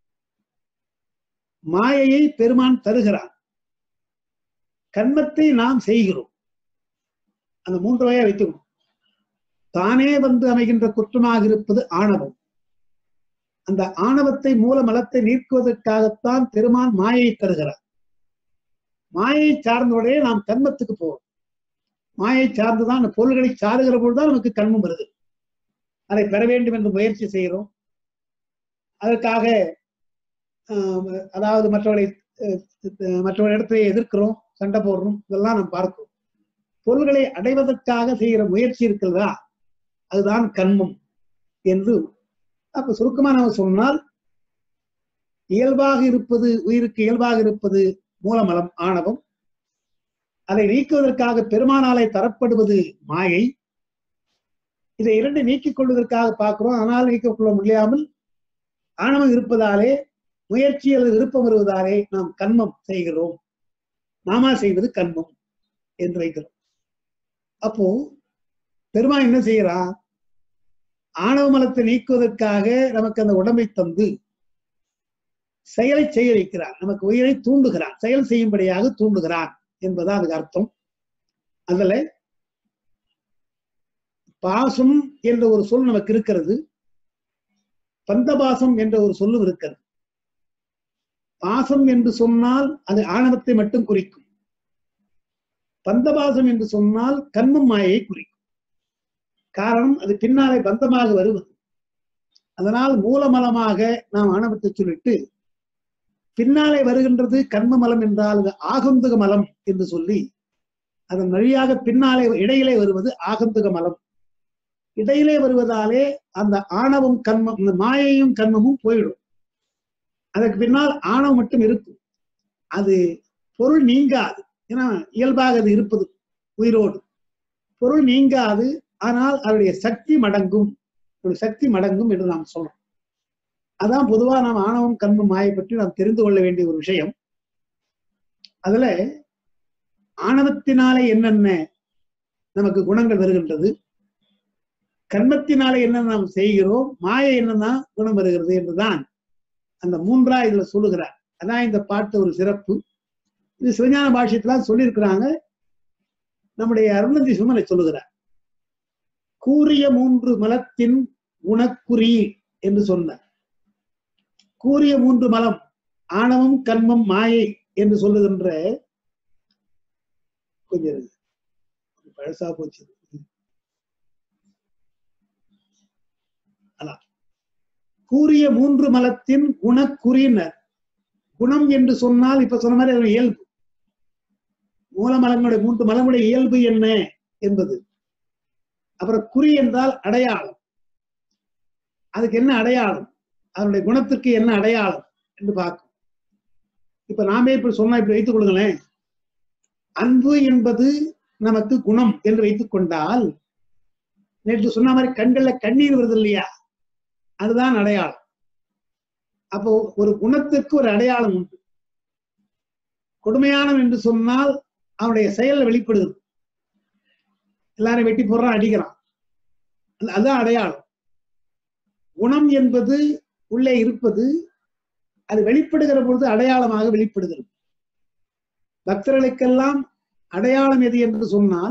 மாயையை பெருமான் தருகிறான் கண்மத்தை நாம் செய்கிறோம் அந்த மூன்று வகையை வைத்துக்கணும் தானே வந்து அமைகின்ற குற்றமாக இருப்பது ஆணவம் அந்த ஆணவத்தை மூல மலத்தை நீக்குவதற்காகத்தான் பெருமான் மாயை தருகிறார் மாயை சார்ந்தோடே நாம் கண்மத்துக்கு போவோம் மாயை சார்ந்துதான் அந்த பொருள்களை சாருகிற பொழுதுதான் நமக்கு கண்மம் வருது அதை பெற வேண்டும் என்று முயற்சி செய்கிறோம் அதற்காக ஆஹ், அதாவது மற்றவர்களை அஹ் மற்றொரு இடத்துல எதிர்க்கிறோம் சண்டை போடுறோம் இதெல்லாம் நாம் பார்க்கிறோம் பொருள்களை அடைவதற்காக செய்கிற முயற்சி இருக்கிறதா அதுதான் கண்மம் என்று அப்ப சுருக்கமா நம்ம சொன்னால் இயல்பாக இருப்பது உயிருக்கு இயல்பாக இருப்பது மூலமலம் ஆணவம் அதை நீக்குவதற்காக பெருமானாலே தரப்படுவது மாயை இதை இரண்டு நீக்கிக் கொள்வதற்காக பார்க்கிறோம் ஆனால் நீக்கிக் கொள்ள முடியாமல் ஆணவம் இருப்பதாலே முயற்சி அல்லது விருப்பம் வருவதாலே நாம் கண்மம் செய்கிறோம் நாமா செய்வது கண்மம் என்று வைக்கிறோம் அப்போ பெருமான் என்ன செய்யறான் ஆணவ மலத்தை நீக்குவதற்காக நமக்கு அந்த உடம்பை தந்து செயலை செய்ய வைக்கிறான் நமக்கு உயிரை தூண்டுகிறான் செயல் செய்யும்படியாக தூண்டுகிறான் என்பதா அதுக்கு அர்த்தம் அதுல பாசம் என்ற ஒரு சொல் நமக்கு இருக்கிறது பந்தபாசம் என்ற ஒரு சொல்லும் இருக்கிறது பாசம் என்று சொன்னால் அது ஆணவத்தை மட்டும் குறிக்கும் பந்தபாசம் என்று சொன்னால் கண்மம் மாயை குறிக்கும் காரணம் அது பின்னாலே பந்தமாக வருவது அதனால் மூலமலமாக நாம் ஆணவத்தை சொல்லிட்டு பின்னாலே வருகின்றது கண்ம மலம் என்றால் அது ஆகந்துக மலம் என்று சொல்லி அதன் வழியாக பின்னாலே இடையிலே வருவது ஆகந்துக மலம் இடையிலே வருவதாலே அந்த ஆணவம் கண்மம் இந்த மாயையும் கண்மமும் போயிடும் அதற்கு பின்னால் ஆணவம் மட்டும் இருக்கும் அது பொருள் நீங்காது ஏன்னா இயல்பாக அது இருப்பது உயிரோடு பொருள் நீங்காது ஆனால் அதனுடைய சக்தி மடங்கும் அதனுடைய சக்தி மடங்கும் என்று நாம் சொல்றோம் அதான் பொதுவா நாம் ஆணவம் கண்மம் மாயை பற்றி நாம் தெரிந்து கொள்ள வேண்டிய ஒரு விஷயம் அதுல ஆணவத்தினாலே என்னென்ன நமக்கு குணங்கள் வருகின்றது கர்மத்தினாலே என்ன நாம் செய்கிறோம் மாயை என்னன்னா குணம் வருகிறது என்றுதான் அந்த மூன்றா இதுல சொல்லுகிறார் அதான் இந்த பாட்டு ஒரு சிறப்பு இது சிவஞான பாஷ்யத்துல சொல்லியிருக்கிறாங்க நம்முடைய அருணந்தி சுமனை சொல்லுகிறார் கூறிய மூன்று மலத்தின் குணக்குறி என்று சொன்னார் கூறிய மூன்று மலம் ஆணவம் கண்மம் மாயை என்று சொல்லுகின்ற கொஞ்சம் இருங்க. பழசா போச்சு அதான் கூறிய மூன்று மலத்தின் குணக்குறியினர் குணம் என்று சொன்னால் இப்ப சொன்ன மாதிரி அதனுடைய இயல்பு மூலமலங்களுடைய மூன்று மலங்களுடைய இயல்பு என்ன என்பது அப்புறம் குறி என்றால் அடையாளம் அதுக்கு என்ன அடையாளம் அதனுடைய குணத்திற்கு என்ன அடையாளம் என்று பார்க்கும் இப்ப நாமே இப்படி சொன்னா இப்படி வைத்துக் கொள்ளுங்களேன் அன்பு என்பது நமக்கு குணம் என்று வைத்துக் கொண்டால் நேற்று சொன்ன மாதிரி கண்கள்ல கண்ணீர் வருது இல்லையா அதுதான் அடையாளம் அப்போ ஒரு குணத்திற்கு ஒரு அடையாளம் உண்டு கொடுமையானவன் என்று சொன்னால் அவனுடைய செயல் வெளிப்படுகிறது எல்லாரும் வெட்டி போடுறான் அடிக்கிறான் அது- அதுதான் அடையாளம் குணம் என்பது உள்ளே இருப்பது அது வெளிப்படுகிற பொழுது அடையாளமாக வெளிப்படுகிறது பக்தர்களுக்கெல்லாம் அடையாளம் எது என்று சொன்னால்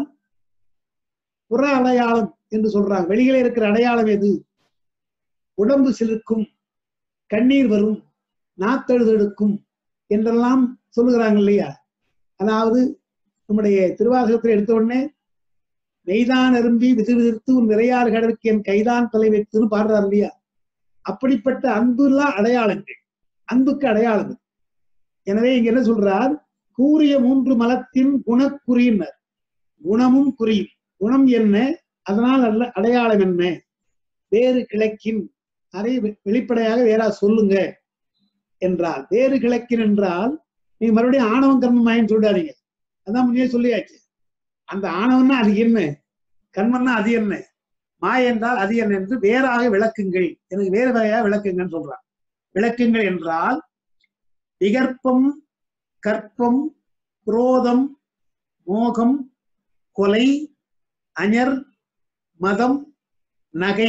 புற அடையாளம் என்று சொல்றாங்க வெளியிலே இருக்கிற அடையாளம் எது உடம்பு சிலிர்க்கும் கண்ணீர் வரும் நாத்தழுதெடுக்கும் என்றெல்லாம் சொல்லுகிறாங்க இல்லையா அதாவது நம்முடைய திருவாசகத்தில் எடுத்த உடனே நெய்தான் அரும்பி விது விதிர்த்து உன் நிறையார் கடற்கு என் கைதான் தலை வைத்துன்னு பாடுறார் இல்லையா அப்படிப்பட்ட அன்புலாம் அடையாளங்கள் அன்புக்கு அடையாளம் இது. எனவே இங்க என்ன சொல்றார் கூறிய மூன்று மலத்தின் குணக்குறியினர் குணமும் குறியும் குணம் என்ன அதனால் அல்ல அடையாளம் என்ன வேறு கிழக்கின் அதை வெ- வெளிப்படையாக வேறா சொல்லுங்க என்றால் வேறு கிழக்கின் என்றால் நீங்க மறுபடியும் ஆணவம் கர்மம் மாயன்னு சொல்லிடாதீங்க அதான் முன்னே சொல்லியாச்சு அந்த ஆணவம்னா அது என்ன கர்மம்னா அது என்ன மாய என்றால் அது என்ன என்று வேறாக விளக்குங்கள் எனக்கு வேறு வகையாக விளக்குங்கன்னு சொல்றான் விளக்குங்கள் என்றால் விகற்பம் கற்பம் குரோதம் மோகம் கொலை அஞர் மதம் நகை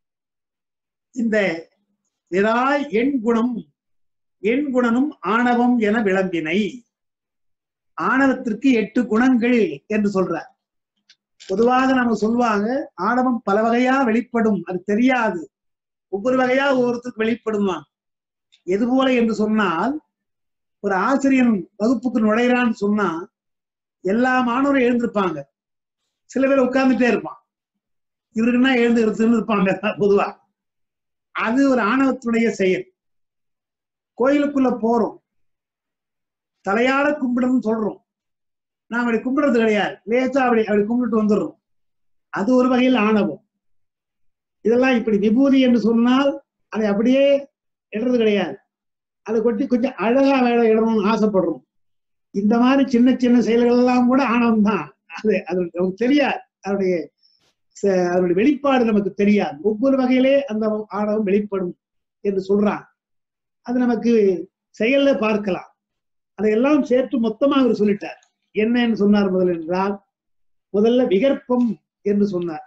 இந்த விராய் எண் குணம் எண் குணனும் ஆணவம் என விளம்பினை ஆணவத்திற்கு எட்டு குணங்கள் என்று சொல்றார் பொதுவாக நம்ம சொல்லுவாங்க ஆணவம் பல வகையா வெளிப்படும் அது தெரியாது ஒவ்வொரு வகையா ஒவ்வொருத்தருக்கு வெளிப்படுவான் எது போல என்று சொன்னால் ஒரு ஆசிரியன் வகுப்புக்கு நுழைகிறான்னு சொன்னா எல்லா மாணவரும் எழுந்திருப்பாங்க சில பேர் உட்கார்ந்துட்டே இருப்பான் இவருக்குன்னா எழுந்து எடுத்துன்னு இருப்பாங்க பொதுவா அது ஒரு ஆணவத்துடைய செயல் கோயிலுக்குள்ள போறோம் தலையால கும்பிடணும்னு சொல்றோம் நாம் அப்படி கும்பிடுறது கிடையாது லேசா அப்படி அப்படி கும்பிட்டு வந்துடுறோம் அது ஒரு வகையில் ஆணவம் இதெல்லாம் இப்படி விபூதி என்று சொன்னால் அதை அப்படியே இடறது கிடையாது அதை கொட்டி கொஞ்சம் அழகா வேலை இடணும்னு ஆசைப்படுறோம் இந்த மாதிரி சின்ன சின்ன செயல்கள் எல்லாம் கூட ஆணவம் தான் அது அது நமக்கு தெரியாது அதனுடைய ச- அதனுடைய வெளிப்பாடு நமக்கு தெரியாது ஒவ்வொரு வகையிலே அந்த ஆணவம் வெளிப்படும் என்று சொல்றான் அது நமக்கு செயல்ல பார்க்கலாம் அதையெல்லாம் சேர்த்து மொத்தமா அவர் சொல்லிட்டார் என்னன்னு சொன்னார் முதல் என்றால் முதல்ல விகற்பம் என்று சொன்னார்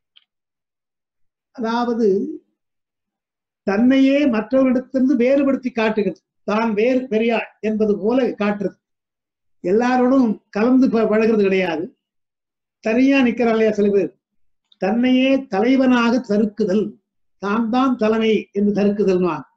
அதாவது தன்னையே மற்றவரிடத்திலிருந்து வேறுபடுத்தி காட்டுகிறது தான் வேறு பெரியாள் என்பது போல காட்டுறது எல்லாரோடும் கலந்து ப- பழகுறது கிடையாது தனியா நிக்கிறாள் இல்லையா சில பேர் தன்னையே தலைவனாக தருக்குதல் தான் தான் தலைமை என்று தருக்குதல்வான்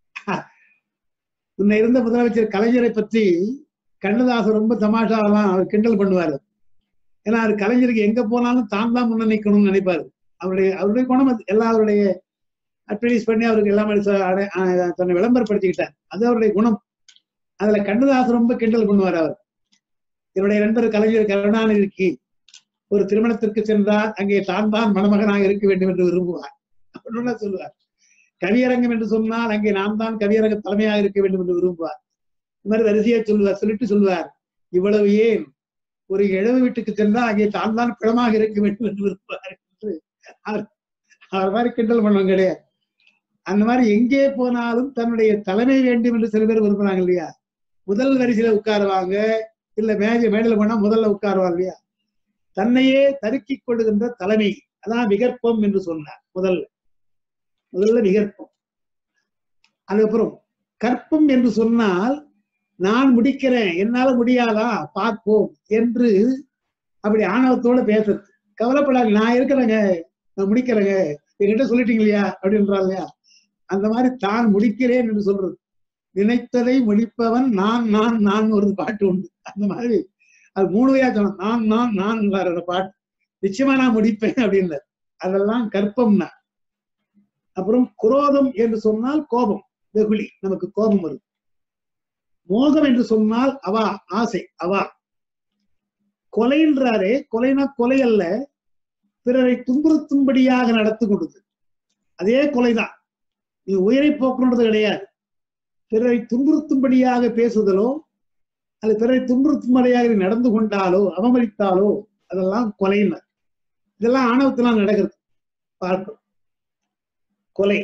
முன்ன இருந்த முதலமைச்சர் கலைஞரை பற்றி கண்ணதாசன் ரொம்ப தமாஷாவெல்லாம் அவர் கிண்டல் பண்ணுவாரு ஏன்னா அவர் கலைஞருக்கு எங்க போனாலும் தான் தான் முன்ன நிக்கணும்னு நினைப்பாரு அவருடைய அவருடைய குணம் அது. எல்லா அவருடைய அட்வர்டைஸ் பண்ணி அவருக்கு எல்லாமே ச- அடை- அஹ் தன்னை விளம்பரப்படுத்திக்கிட்டார் அது அவருடைய குணம் அதுல கண்ணதாசன் ரொம்ப கிண்டல் பண்ணுவார் அவர் என்னுடைய நண்பர் கலைஞர் கருணாநிதிக்கு ஒரு திருமணத்திற்கு சென்றால் அங்கே தான் தான் மணமகனாக இருக்க வேண்டும் என்று விரும்புவார் அப்படின்னு சொல்லுவார் கவியரங்கம் என்று சொன்னால் அங்கே நான் தான் கவியரங்க தலைமையாக இருக்க வேண்டும் என்று விரும்புவார் இந்த மாதிரி வரிசையா சொல்லுவார் சொல்லிட்டு சொல்லுவார் இவ்வளவு ஏன் ஒரு இழவு வீட்டுக்கு சென்றால் அங்கே தான் தான் பிணமாக இருக்க வேண்டும் என்று விரும்புவார் என்று அவர் அவர் மாதிரி கிண்டல் பண்ணுவோம் கிடையாது அந்த மாதிரி எங்கே போனாலும் தன்னுடைய தலைமை வேண்டும் என்று சில பேர் விரும்புறாங்க இல்லையா முதல் வரிசையில உட்காருவாங்க இல்ல மேஜை மேடையில போனா முதல்ல உட்காருவாங்க இல்லையா தன்னையே தருக்கிக் கொள்ளுகின்ற தலைமை அதான் விகற்பம் என்று சொன்னார் முதல்ல முதல்ல விகற்பம் அதுக்கப்புறம் கற்பம் என்று சொன்னால் நான் முடிக்கிறேன் என்னால முடியாதா பார்ப்போம் என்று அப்படி ஆணவத்தோட பேசுறது கவலைப்படாது நான் இருக்கிறேங்க நான் முடிக்கிறேங்க என்கிட்ட சொல்லிட்டீங்க இல்லையா அப்படின்றாள் இல்லையா அந்த மாதிரி தான் முடிக்கிறேன் என்று சொல்றது நினைத்ததை முடிப்பவன் நான் நான் நான் ஒரு பாட்டு உண்டு அந்த மாதிரி அது மூணு வகையா சொன்ன நான் நான் நான் அந்த பாட்டு நிச்சயமா நான் முடிப்பேன் அப்படின்னார் அதெல்லாம் கற்பம்னா அப்புறம் குரோதம் என்று சொன்னால் கோபம் வெகுளி நமக்கு கோபம் வரும் மோகம் என்று சொன்னால் அவா ஆசை அவா கொலைன்றாரே கொலைனா கொலை அல்ல பிறரை துன்புறுத்தும்படியாக நடத்து கொடுது அதே கொலைதான் இது உயிரை போக்குன்றது கிடையாது பிறரை துன்புறுத்தும்படியாக பேசுதலோ அது பிறரை துன்புறுத்தும்படியாக நடந்து கொண்டாலோ அவமதித்தாலோ அதெல்லாம் கொலைன்னு இதெல்லாம் ஆணவத்திலாம் நடக்கிறது பார்க்கிறோம் கொலை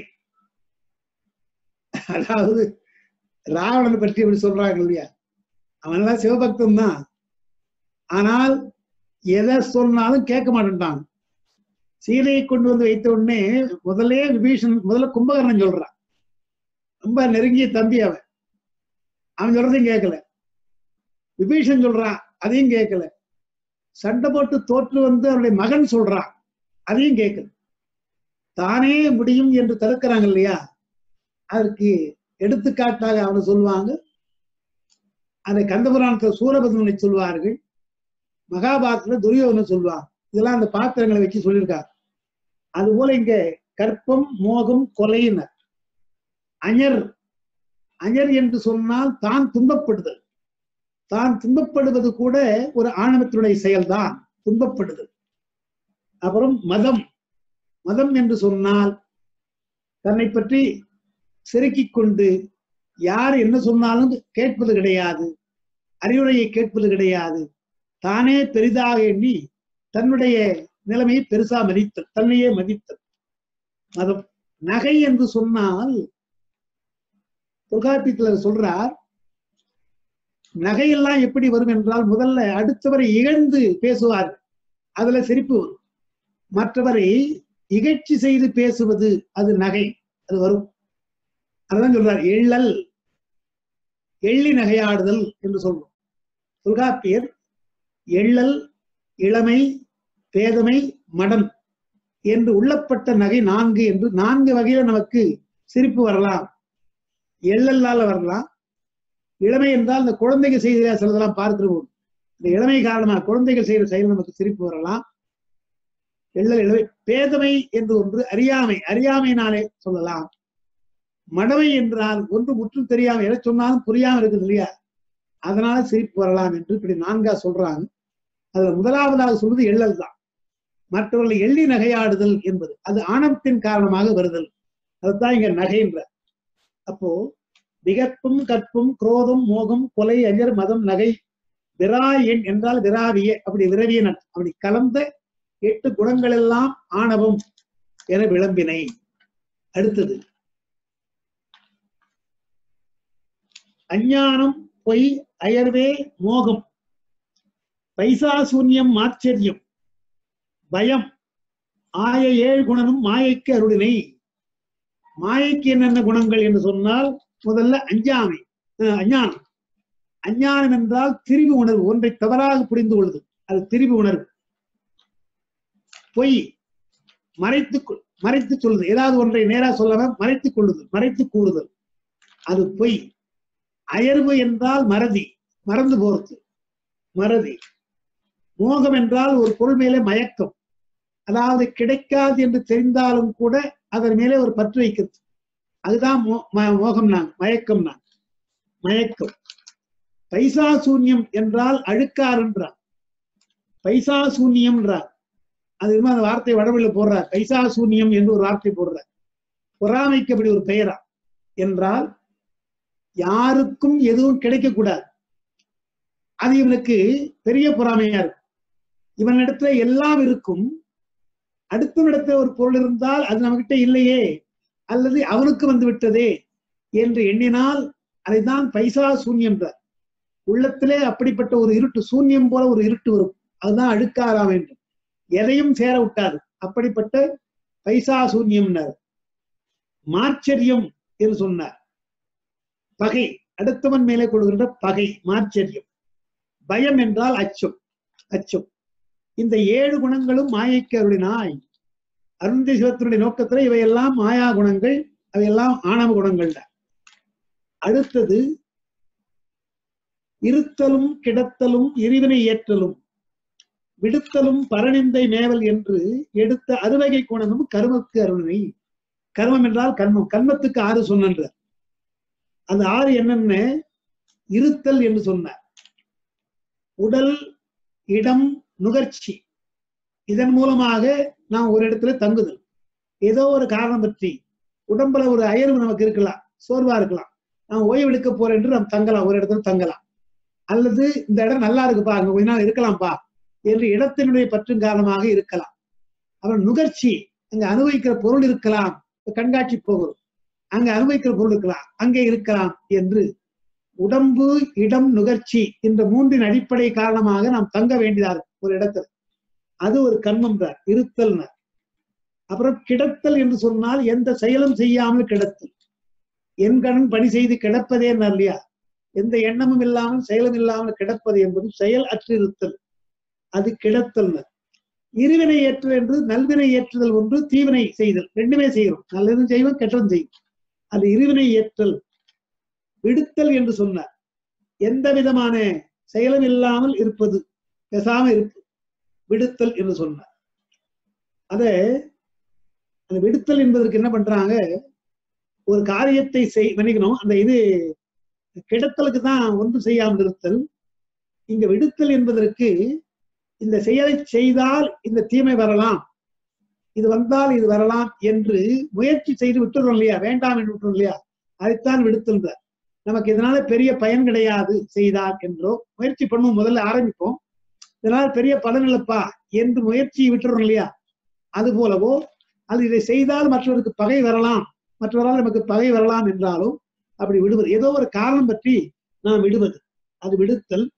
அதாவது ராவணனை பற்றி இப்படி சொல்றாங்க இல்லையா அவனெல்லாம் சிவபக்தன் தான் ஆனால் எதை சொன்னாலும் கேட்க மாட்டேன்ட்டான் சீதையை கொண்டு வந்து வைத்த உடனே முதல்ல விபீஷன் முதல்ல கும்பகர்ணன் சொல்றான் ரொம்ப நெருங்கிய தம்பி அவன் அவன் சொல்றதையும் கேட்கல விபீஷன் சொல்றான் அதையும் கேட்கல சண்டை போட்டு தோற்று வந்து அவருடைய மகன் சொல்றான் அதையும் கேட்கல தானே முடியும் என்று தடுக்கிறாங்க இல்லையா அதற்கு எடுத்துக்காட்டாக அவனை சொல்லுவாங்க அதை கந்தபுராணத்துல சூரபத்மனை சொல்வார்கள் மகாபாரதத்துல துரியோதனை சொல்லுவாங்க இதெல்லாம் அந்த பாத்திரங்களை வச்சு சொல்லியிருக்காங்க அது போல இங்க கற்பம் மோகம் கொலையினர் அஞர் அஞர் என்று சொன்னால் தான் துன்பப்படுதல் தான் துன்பப்படுவது கூட ஒரு ஆணவத்தினுடைய செயல்தான் துன்பப்படுதல் அப்புறம் மதம் மதம் என்று சொன்னால் தன்னை பற்றி செருக்கிக் கொண்டு யார் என்ன சொன்னாலும் கேட்பது கிடையாது அறிவுரையை கேட்பது கிடையாது தானே பெரிதாக எண்ணி தன்னுடைய நிலைமையை பெருசா மதித்தல் தன்னையே மதித்தல் மதம் நகை என்று சொன்னால் தொல்காப்பியத்துல சொல்றார் நகையெல்லாம் எப்படி வரும் என்றால் முதல்ல அடுத்தவரை இகழ்ந்து பேசுவார் அதுல சிரிப்பு வரும் மற்றவரை இகழ்ச்சி செய்து பேசுவது அது நகை அது வரும் அதுதான் சொல்றார் எள்ளல் எள்ளி நகையாடுதல் என்று சொல்றோம் தொல்காப்பியர் எள்ளல் இளமை பேதமை மடம் என்று உள்ளப்பட்ட நகை நான்கு என்று நான்கு வகையில நமக்கு சிரிப்பு வரலாம் எள்ளல்லால வரலாம் இளமை என்றால் இந்த குழந்தைகள் செய்த சிலதெல்லாம் பார்க்கிறோம் இந்த இளமை காரணமாக குழந்தைகள் செய்கிற செயல் நமக்கு சிரிப்பு வரலாம் எள்ளல் இளமை பேதமை என்று ஒன்று அறியாமை அறியாமையினாலே சொல்லலாம் மடமை என்றால் ஒன்று முற்றும் தெரியாம எதை சொன்னாலும் புரியாம இருக்குது இல்லையா அதனால சிரிப்பு வரலாம் என்று இப்படி நான்கா சொல்றாங்க அதுல முதலாவதாக சொல்வது எள்ளல் தான் மற்றவர்களை எள்ளி நகையாடுதல் என்பது அது ஆணவத்தின் காரணமாக வருதல் அதுதான் இங்க நகைன்ற அப்போ விகற்பும் கற்பும் குரோதம் மோகம் கொலை அஞ்சர் மதம் நகை விரா எண் என்றால் விராவிய அப்படி விரவிய அப்படி கலந்த எட்டு குணங்கள் எல்லாம் ஆணவம் என விளம்பினை அடுத்தது அஞ்ஞானம் பொய் அயர்வே மோகம் பைசாசூன்யம் ஆச்சரியம் பயம் ஆய ஏழு குணனும் மாயைக்கு அருளினை மாயைக்கு என்னென்ன குணங்கள் என்று சொன்னால் முதல்ல அஞ்சாமை அஹ் அஞ்ஞானம் அஞ்ஞானம் என்றால் திரிவு உணர்வு ஒன்றை தவறாக புரிந்து கொள்வது அது திரிவு உணர்வு பொய் மறைத்து கொ- மறைத்து சொல்லுது ஏதாவது ஒன்றை நேரா சொல்லாம மறைத்துக் கொள்ளுது மறைத்து கூறுதல் அது பொய் அயர்வு என்றால் மறதி மறந்து போறது மறதி மோகம் என்றால் ஒரு பொருள் மேலே மயக்கம் அதாவது கிடைக்காது என்று தெரிந்தாலும் கூட அதன் மேலே ஒரு பற்று வைக்கிறது அதுதான் மோ- ம- மோகம் நான் மயக்கம் நான் மயக்கம் பைசா சூன்யம் என்றால் அழுக்கார் என்றார் பைசா சூன்யம் என்றார் அது இன்னும் அந்த வார்த்தை வடமொழியில போடுறார் பைசா சூன்யம் என்று ஒரு வார்த்தை போடுறார் பொறாமைக்கு அப்படி ஒரு பெயரா என்றால் யாருக்கும் எதுவும் கிடைக்கக்கூடாது அது இவனுக்கு பெரிய பொறாமையா இருக்கும் இவனிடத்துல எல்லாம் இருக்கும் அடுத்தவனிடத்துல ஒரு பொருள் இருந்தால் அது நம்மகிட்ட இல்லையே அல்லது அவனுக்கு வந்து விட்டதே என்று எண்ணினால் அதைதான் பைசா சூன்யம் உள்ளத்திலே அப்படிப்பட்ட ஒரு இருட்டு சூன்யம் போல ஒரு இருட்டு வரும் அதுதான் அழுக்காரா வேண்டும் எதையும் சேர விட்டாது அப்படிப்பட்ட பைசா சூன்யம்னார் மாச்சரியம் என்று சொன்னார் பகை அடுத்தவன் மேலே கொள்கின்ற பகை மாச்சரியம் பயம் என்றால் அச்சம் அச்சம் இந்த ஏழு குணங்களும் மாயைக்கு அருளினாய் அருந்தி சிவத்தினுடைய நோக்கத்துல இவையெல்லாம் மாயா குணங்கள் அவையெல்லாம் ஆணவ குணங்கள் தான் அடுத்தது இருத்தலும் கிடத்தலும் இறைவனை ஏற்றலும் விடுத்தலும் பரணிந்தை மேவல் என்று எடுத்த அறுவகை குணமும் கர்மக்கு அருணை கர்மம் என்றால் கர்மம் கர்மத்துக்கு ஆறு சொன்னன்ற அந்த ஆறு என்னென்ன இருத்தல் என்று சொன்னார் உடல் இடம் நுகர்ச்சி இதன் மூலமாக நாம் ஒரு இடத்துல தங்குதல் ஏதோ ஒரு காரணம் பற்றி உடம்புல ஒரு அயர்வு நமக்கு இருக்கலாம் சோர்வா இருக்கலாம் நாம் ஓய்வு எடுக்க போறேன் என்று நாம் தங்கலாம் ஒரு இடத்துல தங்கலாம் அல்லது இந்த இடம் நல்லா இருக்குப்பா அங்க கொஞ்ச நாள் இருக்கலாம்ப்பா என்று இடத்தினுடைய பற்றும் காரணமாக இருக்கலாம் அப்புறம் நுகர்ச்சி அங்க அனுபவிக்கிற பொருள் இருக்கலாம் இப்ப கண்காட்சி போகிறோம் அங்க அனுபவிக்கிற பொருள் இருக்கலாம் அங்கே இருக்கலாம் என்று உடம்பு இடம் நுகர்ச்சி இந்த மூன்றின் அடிப்படை காரணமாக நாம் தங்க வேண்டியதா இருக்கு ஒரு இடத்துல அது ஒரு கர்மம் தான் இருத்தல் அப்புறம் கிடத்தல் என்று சொன்னால் எந்த செயலும் செய்யாமல் கிடத்தல் என் கண் பணி செய்து கிடப்பதே இல்லையா எந்த எண்ணமும் இல்லாமல் செயலும் இல்லாமல் கிடப்பது என்பது செயல் அற்றிருத்தல் அது கிடத்தல் இருவினை ஏற்றல் என்று நல்வினை ஏற்றுதல் ஒன்று தீவினை செய்தல் ரெண்டுமே செய்கிறோம் நல்லதும் செய்வோம் கெட்டதும் செய்வோம் அது இருவினை ஏற்றல் விடுத்தல் என்று சொன்னார் எந்த விதமான செயலும் இல்லாமல் இருப்பது பேசாம இருக்கு விடுத்தல் என்று சொன்னார் அத அந்த விடுத்தல் என்பதற்கு என்ன பண்றாங்க ஒரு காரியத்தை செய் மன்னிக்கணும் அந்த இது கிடத்தலுக்கு தான் ஒன்று செய்யாமல் இருத்தல் இங்க விடுத்தல் என்பதற்கு இந்த செயலை செய்தால் இந்த தீமை வரலாம் இது வந்தால் இது வரலாம் என்று முயற்சி செய்து விட்டுறோம் இல்லையா வேண்டாம் என்று விட்டுறோம் இல்லையா அதைத்தான் விடுத்தல் நமக்கு இதனால பெரிய பயன் கிடையாது செய்தார் என்றோ முயற்சி பண்ணுவோம் முதல்ல ஆரம்பிப்போம் இதனால பெரிய பலன் இல்லப்பா என்று முயற்சியை விட்டுறோம் இல்லையா அது போலவோ அது இதை செய்தால் மற்றவருக்கு பகை வரலாம் மற்றவரால் நமக்கு பகை வரலாம் என்றாலும் அப்படி விடுவது ஏதோ ஒரு காரணம் பற்றி நாம் விடுவது அது விடுத்தல்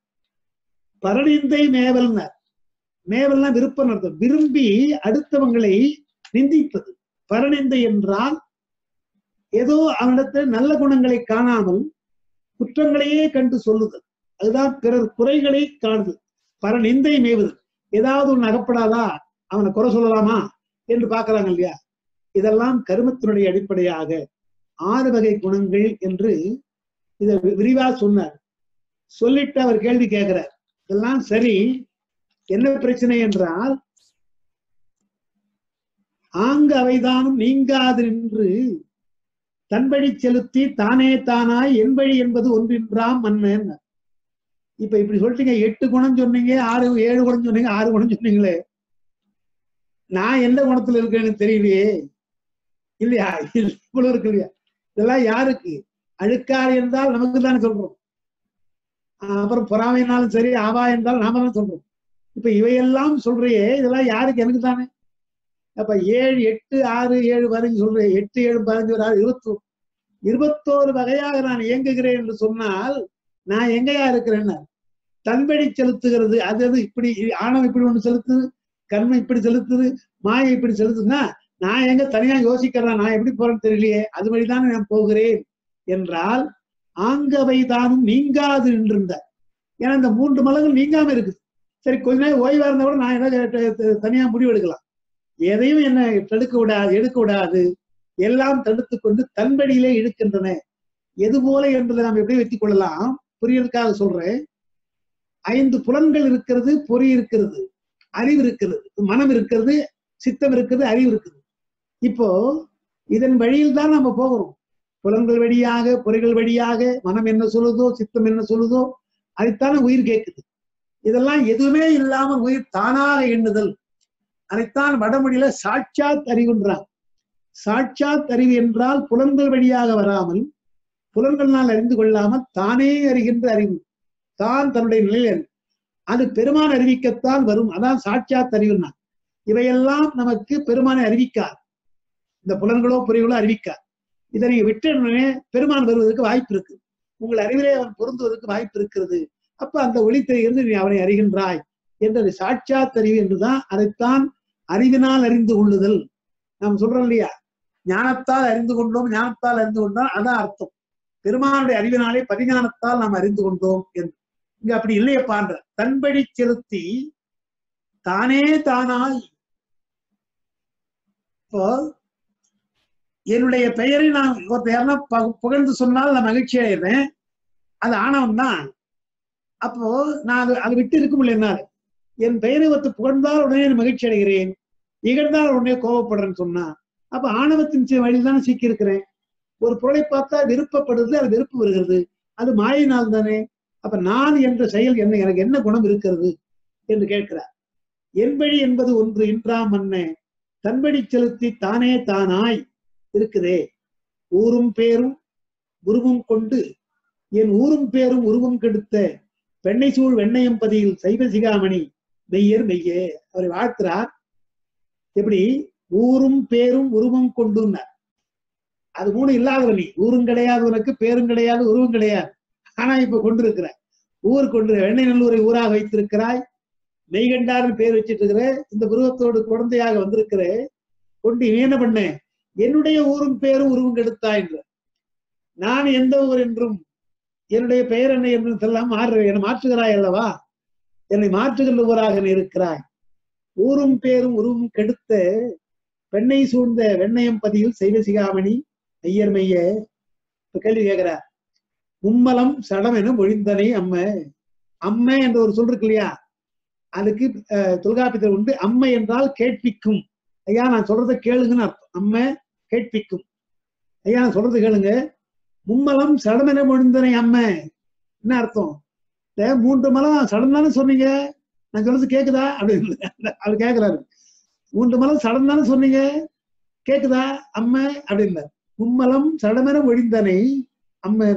பரணிந்தை மேவல்ன மேவல்னா விருப்பம் அர்த்தம் விரும்பி அடுத்தவங்களை நிந்திப்பது பரணிந்தை என்றால் ஏதோ அவனிடத்தில் நல்ல குணங்களை காணாமல் குற்றங்களையே கண்டு சொல்லுதல் அதுதான் பிறர் குறைகளை காணுதல் பரநிந்தை மேவுதல் ஏதாவது ஒண்ணு அகப்படாதா அவனை குறை சொல்லலாமா என்று பார்க்கறாங்க இல்லையா இதெல்லாம் கருமத்தினுடைய அடிப்படையாக ஆறு வகை குணங்கள் என்று இதை விரிவா சொன்னார் சொல்லிட்டு அவர் கேள்வி கேட்கிறார் இதெல்லாம் சரி என்ன பிரச்சனை என்றால் ஆங்கு அவைதானும் நீங்காது நின்று தன் வழி செலுத்தி தானே தானாய் என் வழி என்பது ஒன்றின்றாம் மன்னன் இப்ப இப்படி சொல்லிட்டீங்க எட்டு குணம் சொன்னீங்க ஆறு ஏழு குணம் சொன்னீங்க ஆறு குணம் சொன்னீங்களே நான் எந்த குணத்துல இருக்கேன்னு தெரியலையே இல்லையா இவ்வளவு இருக்கு இல்லையா இதெல்லாம் யாருக்கு அழுக்காறு என்றால் நமக்கு தானே சொல்றோம் ஆஹ் அப்புறம் பொறாமைனாலும் சரி ஆவா என்றால் நாம தான் சொல்றோம் இப்ப இவையெல்லாம் சொல்றியே இதெல்லாம் யாருக்கு எனக்கு தானே அப்ப ஏழு எட்டு ஆறு ஏழு பதினஞ்சு சொல்றேன் எட்டு ஏழு பதினஞ்சு ஒரு ஆறு இருபத்தோரு இருபத்தோரு வகையாக நான் இயங்குகிறேன் என்று சொன்னால் நான் எங்கேயா இருக்கிறேன்னா தன்படி செலுத்துகிறது அது அது இப்படி ஆணவம் இப்படி ஒண்ணு செலுத்துது கர்மம் இப்படி செலுத்துது மாயை இப்படி செலுத்துதுன்னா நான் எங்க தனியா யோசிக்கிறேன் நான் எப்படி போறேன்னு தெரியலையே அது வழிதானே நான் போகிறேன் என்றால் ஆங்கவை தானும் நீங்காது நின்றிருந்தார் ஏன்னா இந்த மூன்று மலங்கள் நீங்காம இருக்குது சரி கொஞ்ச நேரம் ஓய்வா இருந்தா கூட நான் ஏதாவது தனியா முடிவு எடுக்கலாம் எதையும் என்ன தடுக்க விடாது எடுக்க விடாது எல்லாம் தடுத்து கொண்டு தன்படியிலே இழுக்கின்றன எது போல என்பதை நாம் எப்படி வைத்துக் கொள்ளலாம் புரியறதுக்காக சொல்றேன் ஐந்து புலன்கள் இருக்கிறது பொறி இருக்கிறது அறிவு இருக்கிறது மனம் இருக்கிறது சித்தம் இருக்கிறது அறிவு இருக்குது இப்போ இதன் வழியில் தான் நம்ம போகிறோம் புலன்கள் வழியாக பொறிகள் வழியாக மனம் என்ன சொல்லுதோ சித்தம் என்ன சொல்லுதோ அதைத்தானே உயிர் கேட்குது இதெல்லாம் எதுவுமே இல்லாமல் உயிர் தானாக எண்ணுதல் அதைத்தான் வடமொழியில சாட்சாத் அறிவுன்றான் சாட்சாத் அறிவு என்றால் புலன்கள் வழியாக வராமல் புலன்களால் அறிந்து கொள்ளாமல் தானே அறிகின்ற அறிவு தான் தன்னுடைய நிலையில் அறிவு அது பெருமான் அறிவிக்கத்தான் வரும் அதான் சாட்சாத் அறிவுன்னா இவையெல்லாம் நமக்கு பெருமானை அறிவிக்கார் இந்த புலன்களோ பொறிகளோ அறிவிக்கார் இதை நீங்க விட்டுடனே பெருமான் வருவதற்கு வாய்ப்பு இருக்கு உங்கள் அறிவிலே அவன் பொருந்துவதற்கு வாய்ப்பு இருக்கிறது அப்ப அந்த ஒளித்தை இருந்து நீ அவனை அறிகின்றாய் என்றது சாட்சாத் அறிவு என்றுதான் அதைத்தான் அறிவினால் அறிந்து கொள்ளுதல் நாம் சொல்றோம் இல்லையா ஞானத்தால் அறிந்து கொண்டோம் ஞானத்தால் அறிந்து கொண்டோம் அதான் அர்த்தம் பெருமானுடைய அறிவினாலே பரிஞானத்தால் நாம் அறிந்து கொண்டோம் என்று இங்க அப்படி இல்லையப்பான்ற தன்படி செலுத்தி தானே தானாய் இப்போ என்னுடைய பெயரை நான் ஒருத்தர் யாருன்னா பகு- புகழ்ந்து சொன்னால் நான் மகிழ்ச்சி அடைகிறேன் அது ஆணவம் தான் அப்போ நான் அது அதை விட்டு இருக்க முடியல என்னால என் பெயரை ஒருத்தர் புகழ்ந்தால் உடனே நான் மகிழ்ச்சி அடைகிறேன் இகழ்ந்தால் உடனே கோபப்படுறேன்னு சொன்னா அப்ப ஆணவத்தின் சி- வழியில்தானே சிக்கி இருக்கிறேன் ஒரு பொருளை பார்த்தா விருப்பப்படுது அது வெறுப்பு வருகிறது அது மாயினால் தானே அப்ப நான் என்ற செயல் என்ன எனக்கு என்ன குணம் இருக்கிறது என்று கேட்கிறார் என்பழி என்பது ஒன்று இன்றாம் மன்ன தன்படி செலுத்தி தானே தானாய் இருக்குதே ஊரும் பேரும் உருவம் கொண்டு என் ஊரும் பேரும் உருவம் கெடுத்த பெண்ணை சூழ் வெண்ணையம் பதியில் சைவ சிகாமணி மெய்யர் மெய்யே அவரை வாழ்த்துறார் எப்படி ஊரும் பேரும் உருவம் கொண்டுன்னார் அது மூணு இல்லாதவன் நீ ஊரும் கிடையாது உனக்கு பேரும் கிடையாது உருவம் கிடையாது ஆனா இப்ப கொண்டிருக்கிற ஊர் கொண்டு வெண்ணெய் நல்லூரை ஊராக வைத்திருக்கிறாய் மெய்கண்டார்னு பேர் வச்சிட்டு இருக்கிற இந்த உருவத்தோடு குழந்தையாக வந்திருக்கிற கொண்டு நீ என்ன பண்ண என்னுடைய ஊரும் பேரும் உருவம் கெடுத்தா என்று நான் எந்த ஊர் என்றும் என்னுடைய பெயர் என்ன என்று எல்லாம் மாறு என்னை மாற்றுகிறாய் அல்லவா என்னை மாற்றுகின்ற ஊராக நீ இருக்கிறாய் ஊரும் பேரும் உருவம் கெடுத்த பெண்ணை சூழ்ந்த வெண்ணயம் பதியில் செய்த சிகாமணி ஐயர் மைய இப்ப கேள்வி கேட்கிறார் மும்மலம் சடம் என மொழிந்தனை அம்ம அம்மை என்ற ஒரு சொல் இருக்கு இல்லையா அதுக்கு அஹ், தொல்காப்பியத்தில் உண்டு அம்மை என்றால் கேட்பிக்கும் ஐயா நான் சொல்றதை கேளுங்கன்னு அர்த்தம் அம்மை கேட்பிக்கும் ஐயா நான் சொல்றது கேளுங்க மும்மலம் சடமென மொழிந்தனை அம்மை என்ன அர்த்தம் இந்த மூன்று மலம் சடம் தானே சொன்னீங்க நான் சொல்றது கேக்குதா அப்படின்னு அவர் கேக்குறாரு மூன்று மலம் சடம் தானே சொன்னீங்க கேக்குதா அம்மை அப்படின்னு மும்மலம் சடமென ஒழிந்தனை அம்மை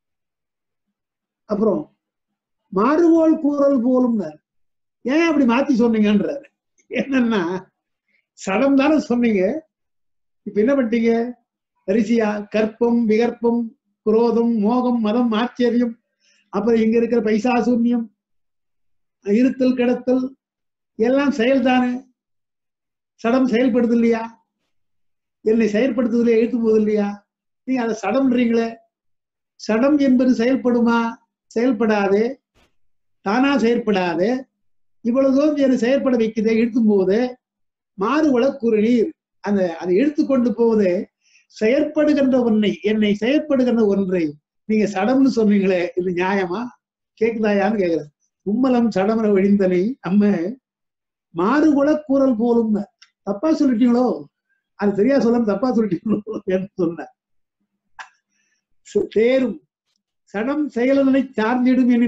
அப்புறம் மாறுபோல் கூறல் போலும் ஏன் அப்படி மாத்தி சொன்னீங்கன்றாரு என்னன்னா சடம் தானே சொன்னீங்க இப்ப என்ன பண்ணிட்டீங்க ரிஷியா கற்பம் விகற்பம் குரோதம் மோகம் மதம் ஆச்சரியம் அப்புறம் இங்க இருக்கிற பைசாசூன்யம் இருத்தல் கிடத்தல் எல்லாம் செயல்தானே சடம் செயல்படுது இல்லையா என்னை செயல்படுத்துவதில் எழுத்தும் போது இல்லையா நீங்க அதை சடம்ன்றீங்களே சடம் என்பது செயல்படுமா செயல்படாது தானா செயற்படாது இவ்வளவு தூரம் என்னை செயற்பட வைக்குது இழுத்தும் போது மாறுவள குறுநீர் அந்த அதை இழுத்து கொண்டு போவது செயற்படுகின்ற ஒன்றை என்னை செயற்படுகின்ற ஒன்றை நீங்க சடம்னு சொன்னீங்களே இது நியாயமா கேக்குதாயான்னு கேக்குறேன் உம்மலம் சடமர ஒழிந்தனை அம்ம மாறுகுல கூறல் போலும் தப்பா சொல்லிட்டீங்களோ அது சரியா சொல்லாம தப்பா சொல்லிட்டீங்களோ என்று சொன்ன தேரும் சடம் செயலனை சார்ந்திடும் எனினே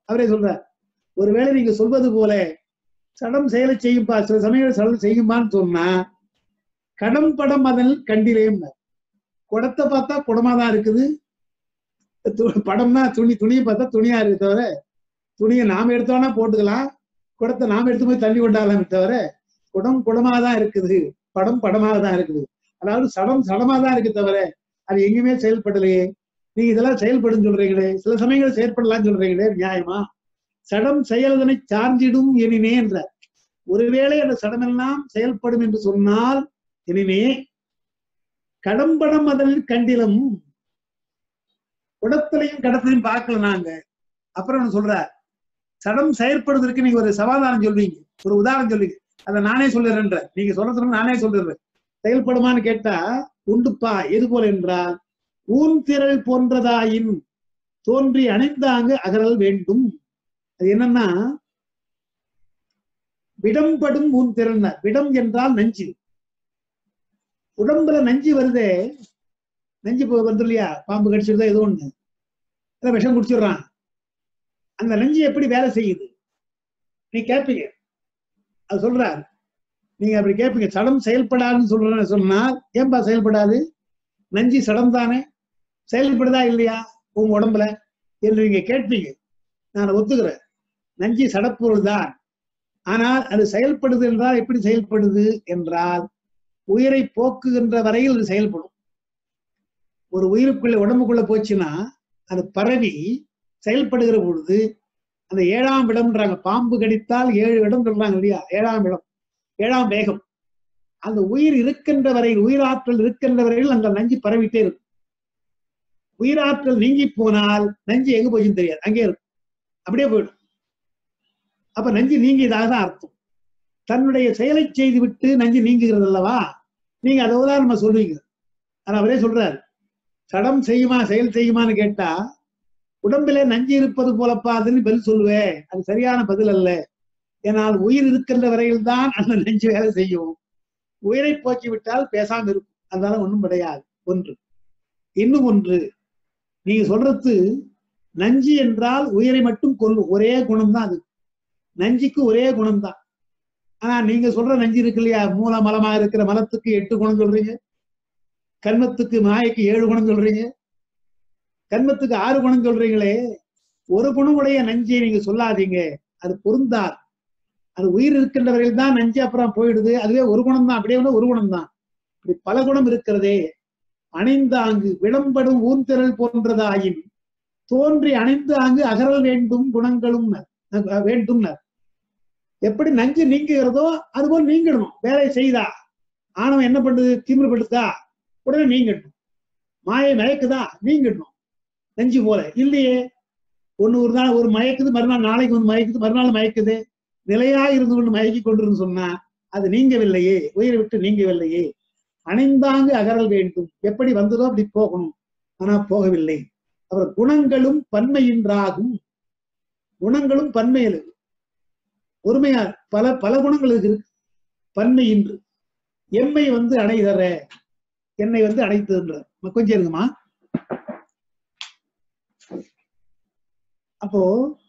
அவரே சொல்றார் ஒருவேளை நீங்க சொல்வது போல சடம் செயலை செய்யும்பா சில சமயங்கள் சடம் செய்யுமான்னு சொன்னா கடம் படம் அதன் கண்டிலேயும் குடத்தை பார்த்தா குடமா தான் இருக்குது து- படம்னா துணி துணியை பார்த்தா துணியா இருக்கு தவிர துணியை நாம எடுத்தோம்னா போட்டுக்கலாம் குடத்தை நாம எடுத்து போய் தள்ளி கொண்டாடலாமே தவிர குடம் குடமா தான் இருக்குது படம் படமாக தான் இருக்குது அதாவது சடம் சடமா தான் இருக்கு தவிர அது எங்கேயுமே செயல்படலையே நீங்க இதெல்லாம் செயல்படும் சொல்றீங்களே சில சமயங்கள் செயல்படலாம் சொல்றீங்களே நியாயமா சடம் செயல்தனை சார்ந்திடும் எனினே என்ற ஒருவேளை அந்த சடமெல்லாம் செயல்படும் என்று சொன்னால் எனினே கடம்படம் அதனில் கண்டிலும் குடத்திலையும் கடத்திலையும் பார்க்கல நாங்க அப்புறம் ஒண்ணு சொல்றார் சடம் செயற்படுவதற்கு நீங்க ஒரு சமாதானம் சொல்வீங்க ஒரு உதாரணம் சொல்வீங்க அதை நானே சொல்லிடுறேன்ற நீங்க சொல்றதுக்கு நானே சொல்லிடுறேன் செயல்படுமான்னு கேட்டா உண்டுப்பா எது போல என்றால் ஊன்திரள் போன்றதாயின் தோன்றி அணைந்தாங்கு அகரல் வேண்டும் அது என்னன்னா விடம்படும் ஊன்திரள் விடம் என்றால் நஞ்சு உடம்புல நஞ்சு வருதே நஞ்சு இப்போ வருது இல்லையா பாம்பு கடிச்சிருந்தா ஏதோ ஒண்ணு இல்ல விஷம் குடிச்சிடுறான் அந்த நஞ்சு எப்படி வேலை செய்யுது நீ கேட்பீங்க அது சொல்றார் நீங்க அப்படி கேட்பீங்க சடம் செயல்படாதுன்னு சொல்றேன்னு சொன்னால் ஏன்பா செயல்படாது நஞ்சு சடம் தானே செயல்படுதா இல்லையா உங்க உடம்புல என்று நீங்க கேட்பீங்க நான் ஒத்துக்கிறேன் நஞ்சு சடப்பொருள் தான் ஆனால் அது செயல்படுது என்றால் எப்படி செயல்படுது என்றால் உயிரை போக்குகின்ற வரையில் அது செயல்படும் ஒரு உயிருக்குள்ள உடம்புக்குள்ள போச்சுன்னா அது பரவி செயல்படுகிற பொழுது அந்த ஏழாம் இடம்ன்றாங்க பாம்பு கடித்தால் ஏழு இடம் சொல்றாங்க இல்லையா ஏழாம் இடம் ஏழாம் வேகம் அந்த உயிர் இருக்கின்ற வரையில் உயிராற்றல் இருக்கின்ற வரையில் அந்த நஞ்சு பரவிட்டே இருக்கும் உயிராற்றல் நீங்கி போனால் நஞ்சு எங்க போச்சுன்னு தெரியாது அங்கே இருக்கும் அப்படியே போயிடும் அப்ப நஞ்சு நீங்கியதாக தான் அர்த்தம் தன்னுடைய செயலை செய்து விட்டு நஞ்சு நீங்குகிறது அல்லவா நீங்க அதை உதாரணமா சொல்றீங்க ஆனா அவரே சொல்றாரு சடம் செய்யுமா செயல் செய்யுமான்னு கேட்டா உடம்பிலே நஞ்சு இருப்பது போலப்பா அதுன்னு பதில் சொல்லுவேன் அது சரியான பதில் அல்ல ஏனால் உயிர் இருக்கின்ற வரையில் தான் அந்த நெஞ்சு வேலை செய்யும் உயிரை போக்கி விட்டால் பேசாம இருக்கும் அதனால ஒண்ணும் கிடையாது ஒன்று இன்னும் ஒன்று நீங்க சொல்றது நஞ்சு என்றால் உயிரை மட்டும் கொல்லும் ஒரே குணம் தான் அது நஞ்சுக்கு ஒரே குணம் தான் ஆனா நீங்க சொல்ற நஞ்சு இருக்கு இல்லையா மூல மலமா இருக்கிற மலத்துக்கு எட்டு குணம் சொல்றீங்க கர்மத்துக்கு மாயைக்கு ஏழு குணம் சொல்றீங்க கர்மத்துக்கு ஆறு குணம் சொல்றீங்களே ஒரு குணமுடைய நஞ்சை நீங்க சொல்லாதீங்க அது பொருந்தாது அது உயிர் இருக்கின்ற வரையில் தான் நஞ்சு அப்புறம் போயிடுது அதுவே ஒரு குணம் தான் அப்படியே வந்து ஒரு குணம் தான் இப்படி பல குணம் இருக்கிறதே அணைந்தாங்கு விளம்படும் ஊர்திரள் போன்றதாயின் தோன்றி அணைந்து அங்கு அகரல் வேண்டும் குணங்களும் வேண்டும் எப்படி நஞ்சு நீங்குகிறதோ அதுபோல் நீங்கிடணும் வேலை செய்தா ஆணவம் என்ன பண்ணுது திமிர்படுத்தா உடனே நீங்கிடணும் மாயை மயக்குதா நீங்கிடணும் நஞ்சு போல இல்லையே ஒண்ணு ஒரு நாள் ஒரு மயக்குது மறுநாள் நாளைக்கு வந்து மயக்குது மறுநாள் மயக்குது நிலையா இருந்து கொண்டு மயக்கி கொண்டு சொன்னா அது நீங்கவில்லையே உயிரை விட்டு நீங்கவில்லையே அணைந்தாங்கு அகரல் வேண்டும் எப்படி வந்ததோ அப்படி போகணும் ஆனா போகவில்லை அவர் குணங்களும் பன்மையின்றாகும் குணங்களும் பன்மையில் ஒருமையா பல பல குணங்கள் இருக்கு பன்மை இன்று எம்மை வந்து அணைதர என்னை வந்து அணைத்துன்ற கொஞ்சம் இருக்குமா அப்போ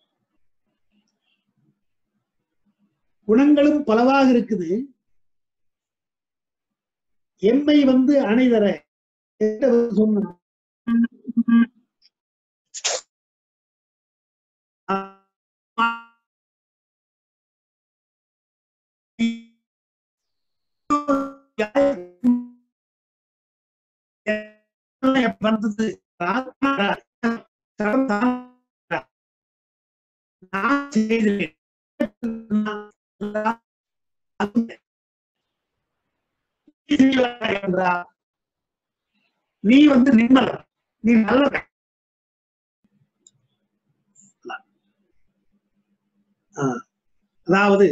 குணங்களும் பலவாக இருக்குது எம்மை வந்து அணைதர சொன்ன வந்தது நான் செய்தேன் நீ வந்து நிர்மல் நீ நல்லவன் அதாவது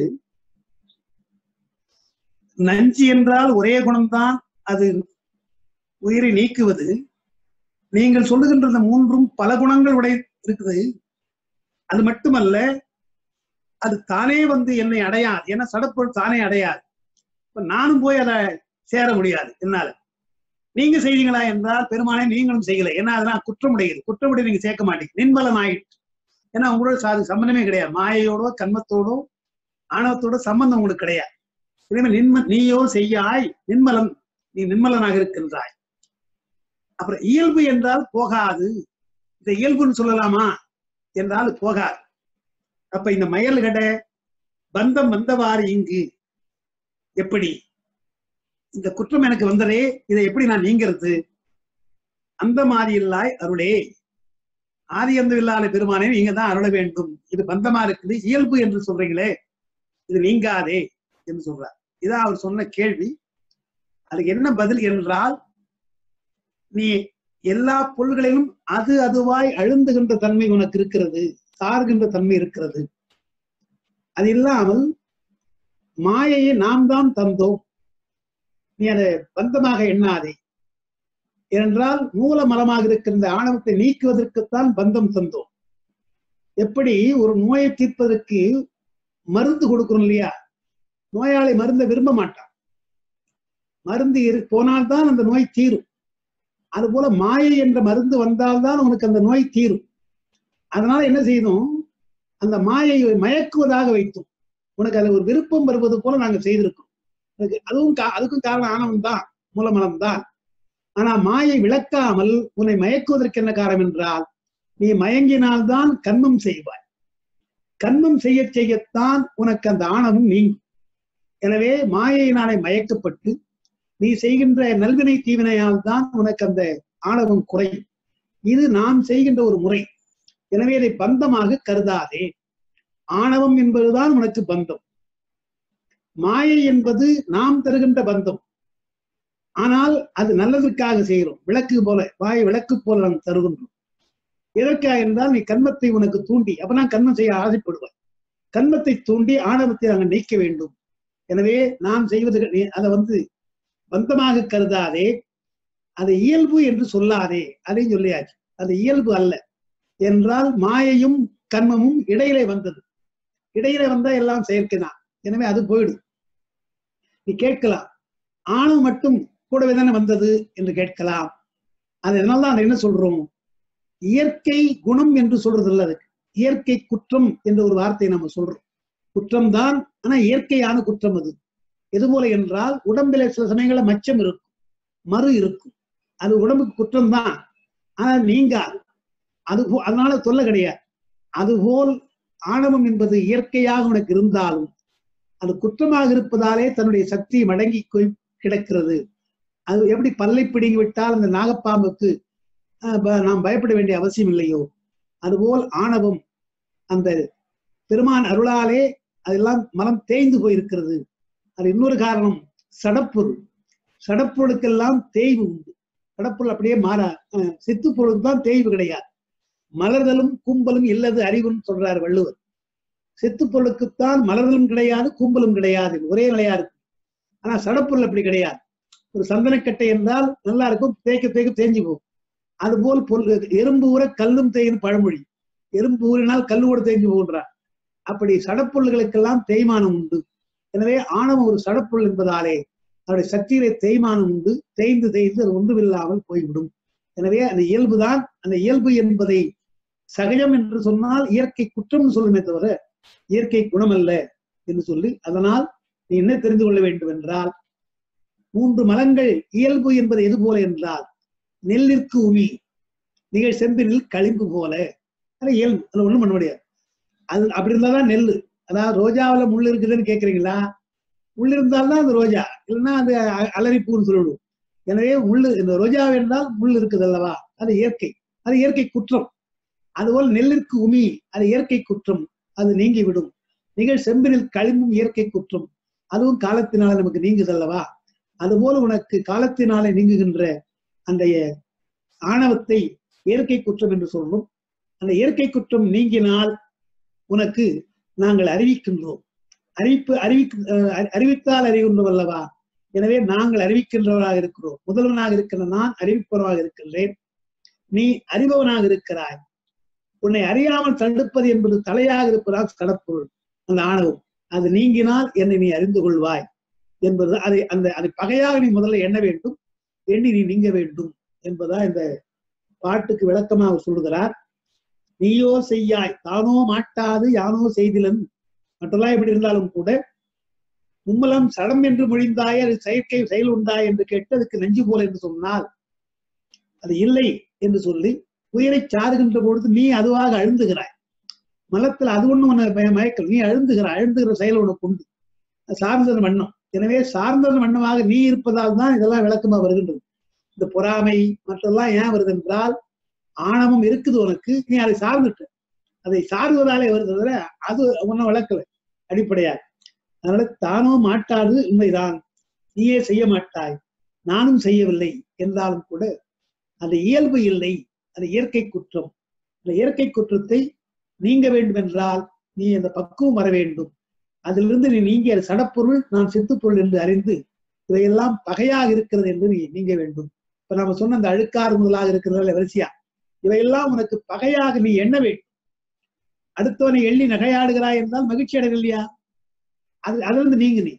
நஞ்சு என்றால் ஒரே குணம்தான் அது உயிரை நீக்குவது நீங்கள் சொல்லுகின்ற இந்த மூன்றும் பல குணங்கள் உடைய இருக்குது அது மட்டுமல்ல அது தானே வந்து என்னை அடையாது ஏன்னா சடப்பொருள் தானே அடையாது இப்ப நானும் போய் அதை சேர முடியாது என்னால நீங்க செய்தீங்களா என்றால் பெருமானே நீங்களும் செய்யல ஏன்னா அதெல்லாம் குற்றமுடையது குற்றமுடைய நீங்க சேர்க்க மாட்டீங்க நின்மலம் ஆயிட்டு ஏன்னா உங்களோட சாது சம்பந்தமே கிடையாது மாயையோட கண்மத்தோடோ ஆணவத்தோட சம்பந்தம் உங்களுக்கு கிடையாது எனவே நின்ம நீயோ செய்யாய் நின்மலன் நீ நின்மலனாக இருக்கின்றாய் அப்புறம் இயல்பு என்றால் போகாது இந்த இயல்புன்னு சொல்லலாமா என்றால் போகாது அப்ப இந்த மயல் கடை பந்தம் வந்தவாறு இங்கு எப்படி இந்த குற்றம் எனக்கு வந்ததே இதை எப்படி நான் நீங்கிறது அந்த மாதிரி இல்லாய் அருளே ஆதி அந்த இல்லாத பெருமானே நீங்க தான் அருள வேண்டும் இது பந்தமா இருக்குது இயல்பு என்று சொல்றீங்களே இது நீங்காதே என்று சொல்றார் இதான் அவர் சொன்ன கேள்வி அதுக்கு என்ன பதில் என்றால் நீ எல்லா பொருள்களிலும் அது அதுவாய் அழுந்துகின்ற தன்மை உனக்கு இருக்கிறது சார்கின்ற தன்மை இருக்கிறது அது இல்லாமல் மாயையை நாம் தான் தந்தோம் நீ அதை பந்தமாக எண்ணாதே ஏனென்றால் மூல மலமாக இருக்கின்ற ஆணவத்தை நீக்குவதற்குத்தான் பந்தம் தந்தோம் எப்படி ஒரு நோயை தீர்ப்பதற்கு மருந்து கொடுக்கிறோம் இல்லையா நோயாளி மருந்தை விரும்ப மாட்டான் மருந்து இரு போனால்தான் அந்த நோய் தீரும் அதுபோல மாயை என்ற மருந்து வந்தால்தான் உனக்கு அந்த நோய் தீரும் அதனால என்ன செய்தோம் அந்த மாயையை மயக்குவதாக வைத்தோம் உனக்கு அது ஒரு விருப்பம் வருவது போல நாங்க செய்திருக்கோம் அதுக்கு அதுவும் கா- அதுக்கும் காரணம் ஆணவம் தான் மூலமலம் தான் ஆனா மாயை விளக்காமல் உன்னை மயக்குவதற்கு என்ன காரணம் என்றால் நீ மயங்கினால்தான் கர்மம் செய்வாய் கர்மம் செய்ய செய்யத்தான் உனக்கு அந்த ஆணவம் நீங்கும் எனவே மாயையினாலே மயக்கப்பட்டு நீ செய்கின்ற நல்வினை தீவினையால் தான் உனக்கு அந்த ஆணவம் குறையும் இது நாம் செய்கின்ற ஒரு முறை எனவே இதை பந்தமாக கருதாதே ஆணவம் என்பதுதான் உனக்கு பந்தம் மாயை என்பது நாம் தருகின்ற பந்தம் ஆனால் அது நல்லதற்காக செய்கிறோம் விளக்கு போல வாய் விளக்கு போல நாம் தருகின்றோம் எதற்காக என்றால் நீ கண்மத்தை உனக்கு தூண்டி அப்பதான் கண்மம் செய்ய ஆசைப்படுவாய் கண்மத்தை தூண்டி ஆணவத்தை நாங்கள் நீக்க வேண்டும் எனவே நாம் செய்வது நீ அதை வந்து பந்தமாக கருதாதே அது இயல்பு என்று சொல்லாதே அதையும் சொல்லியாச்சு அது இயல்பு அல்ல என்றால் மாயையும் கர்மமும் இடையிலே வந்தது இடையிலே வந்தா எல்லாம் செயற்கைதான் எனவே அது போயிடும் நீ கேட்கலாம் ஆணவம் மட்டும் கூடவே தானே வந்தது என்று கேட்கலாம் அது அதனால்தான் என்ன சொல்றோம் இயற்கை குணம் என்று சொல்றது இல்ல அதுக்கு இயற்கை குற்றம் என்ற ஒரு வார்த்தையை நம்ம சொல்றோம் குற்றம் தான் ஆனா இயற்கையான குற்றம் அது எது போல என்றால் உடம்பில சில சமயங்கள்ல மச்சம் இருக்கும் மறு இருக்கும் அது உடம்புக்கு குற்றம் தான் ஆனா நீங்காது அது போ- அதனால தொல்ல கிடையாது அதுபோல் ஆணவம் என்பது இயற்கையாக உனக்கு இருந்தாலும் அது குற்றமாக இருப்பதாலே தன்னுடைய சக்தி மடங்கி கொய்- கிடக்கிறது அது எப்படி பல்லை பிடுங்கி விட்டால் அந்த நாகப்பாம்புக்கு ஆஹ், ப- நாம் பயப்பட வேண்டிய அவசியம் இல்லையோ அதுபோல் ஆணவம் அந்த பெருமான் அருளாலே அதெல்லாம் மனம் தேய்ந்து போயிருக்கிறது அது இன்னொரு காரணம் சடப்பொருள் சடப்பொருளுக்கெல்லாம் தேய்வு உண்டு சடப்பொருள் அப்படியே மாறா அஹ், சித்துப் பொருளுக்கு தான் தேய்வு கிடையாது மலர்தலும் கும்பலும் இல்லது அறிவுன்னு சொல்றார் வள்ளுவர் செத்து பொருளுக்குத்தான் மலர்தலும் கிடையாது கும்பலும் கிடையாது ஒரே நிலையா இருக்கு ஆனா சடப்பொருள் அப்படி கிடையாது ஒரு சந்தனக்கட்டை என்றால் நல்லா இருக்கும் தேய்க்க தேய்க்க தேஞ்சு போகும் அதுபோல் பொருள் எறும்பு ஊற கல்லும் தேயும் பழமொழி எறும்பு ஊறினால் கல்லு கூட தேஞ்சு போகின்றார் அப்படி சடப்பொருள்களுக்கெல்லாம் தேய்மானம் உண்டு எனவே ஆணவம் ஒரு சடப்பொருள் என்பதாலே அவருடைய சக்தியிலே தேய்மானம் உண்டு தேய்ந்து தேய்ந்து அது ஒன்றுமில்லாமல் போய்விடும் எனவே அந்த இயல்புதான் அந்த இயல்பு என்பதை சகஜம் என்று சொன்னால் இயற்கை குற்றம் சொல்லுமே தவிர இயற்கை குணம் அல்ல என்று சொல்லி அதனால் நீ என்ன தெரிந்து கொள்ள வேண்டும் என்றால் மூன்று மலங்கள் இயல்பு என்பது எது போல என்றால் நெல்லிற்கு உமி நிகழ் செம்பினில் களிம்பு போல அது இயல்பு அதுல ஒண்ணும் பண்ண முடியாது அது அப்படி இருந்தாதான் நெல் அதாவது ரோஜாவுல முள் இருக்குதுன்னு கேக்குறீங்களா முள் இருந்தால்தான் அது ரோஜா இல்லைன்னா அது அ- அலரிப்பூன்னு சொல்லிவிடும் எனவே முள்ளு இந்த ரோஜா என்றால் முள் இருக்குது அல்லவா அது இயற்கை அது இயற்கை குற்றம் அதுபோல் நெல்லிற்கு உமி அது இயற்கை குற்றம் அது நீங்கிவிடும் நிகழ் செம்பினில் களிம்பும் இயற்கை குற்றம் அதுவும் காலத்தினால நமக்கு நீங்குதல்லவா அதுபோல உனக்கு காலத்தினாலே நீங்குகின்ற அந்த ஆணவத்தை இயற்கை குற்றம் என்று சொல்றோம் அந்த இயற்கை குற்றம் நீங்கினால் உனக்கு நாங்கள் அறிவிக்கின்றோம் அறிவிப்பு அறிவிக்க அஹ் அறி- அறிவித்தால் அறிகின்றோம் அல்லவா எனவே நாங்கள் அறிவிக்கின்றவராக இருக்கிறோம் முதல்வனாக இருக்கிற நான் அறிவிப்பவராக இருக்கின்றேன் நீ அறிபவனாக இருக்கிறாய் உன்னை அறியாமல் தடுப்பது என்பது தலையாக இருப்பதால் கடப்பொருள் அந்த ஆணவம் அது நீங்கினால் என்னை நீ அறிந்து கொள்வாய் என்பது அதை அந்த அதை பகையாக நீ முதல்ல எண்ண வேண்டும் எண்ணி நீ நீங்க வேண்டும் என்பதா இந்த பாட்டுக்கு விளக்கமாக அவர் சொல்லுகிறார் நீயோ செய்யாய் தானோ மாட்டாது யானோ செய்திலன் மற்றெல்லாம் எப்படி இருந்தாலும் கூட மும்மலம் சடம் என்று மொழிந்தாய் அது செயற்கை செயல் உண்டாய் என்று கேட்டு அதுக்கு நெஞ்சு போல என்று சொன்னால் அது இல்லை என்று சொல்லி உயிரை சாருகின்ற பொழுது நீ அதுவாக அழுந்துகிறாய் மலத்தில் அது ஒண்ணு உன்னை மய- மயக்கல் நீ அழுந்துகிறாய் அழுந்துகிற செயல் உனக்கு உண்டு அது சார்ந்தது வண்ணம் எனவே சார்ந்தது வண்ணமாக நீ இருப்பதால் தான் இதெல்லாம் விளக்கமா வருகின்றது இந்த பொறாமை மற்றெல்லாம் ஏன் வருது என்றால் ஆணவம் இருக்குது உனக்கு நீ அதை சார்ந்துட்ட அதை சார்வதாலே வருது தவிர அது உன்னை வளர்க்கல அடிப்படையாக அதனால தானோ மாட்டாது உண்மைதான் நீயே செய்ய மாட்டாய் நானும் செய்யவில்லை என்றாலும் கூட அந்த இயல்பு இல்லை அது இயற்கை குற்றம் அந்த இயற்கை குற்றத்தை நீங்க வேண்டும் என்றால் நீ அந்த பக்குவம் வர வேண்டும் அதிலிருந்து நீ நீங்கிய சடப்பொருள் நான் சித்துப்பொருள் என்று அறிந்து இவையெல்லாம் பகையாக இருக்கிறது என்று நீ நீங்க வேண்டும் இப்ப நம்ம சொன்ன அந்த அழுக்காறு முதலாக இருக்கிறதுல வரிசையா இவையெல்லாம் உனக்கு பகையாக நீ எண்ண வேண்டும் அடுத்தவனை எள்ளி நகையாடுகிறாய் என்றால் மகிழ்ச்சி அடையவில்லையா அது அதிலிருந்து நீங்க நீ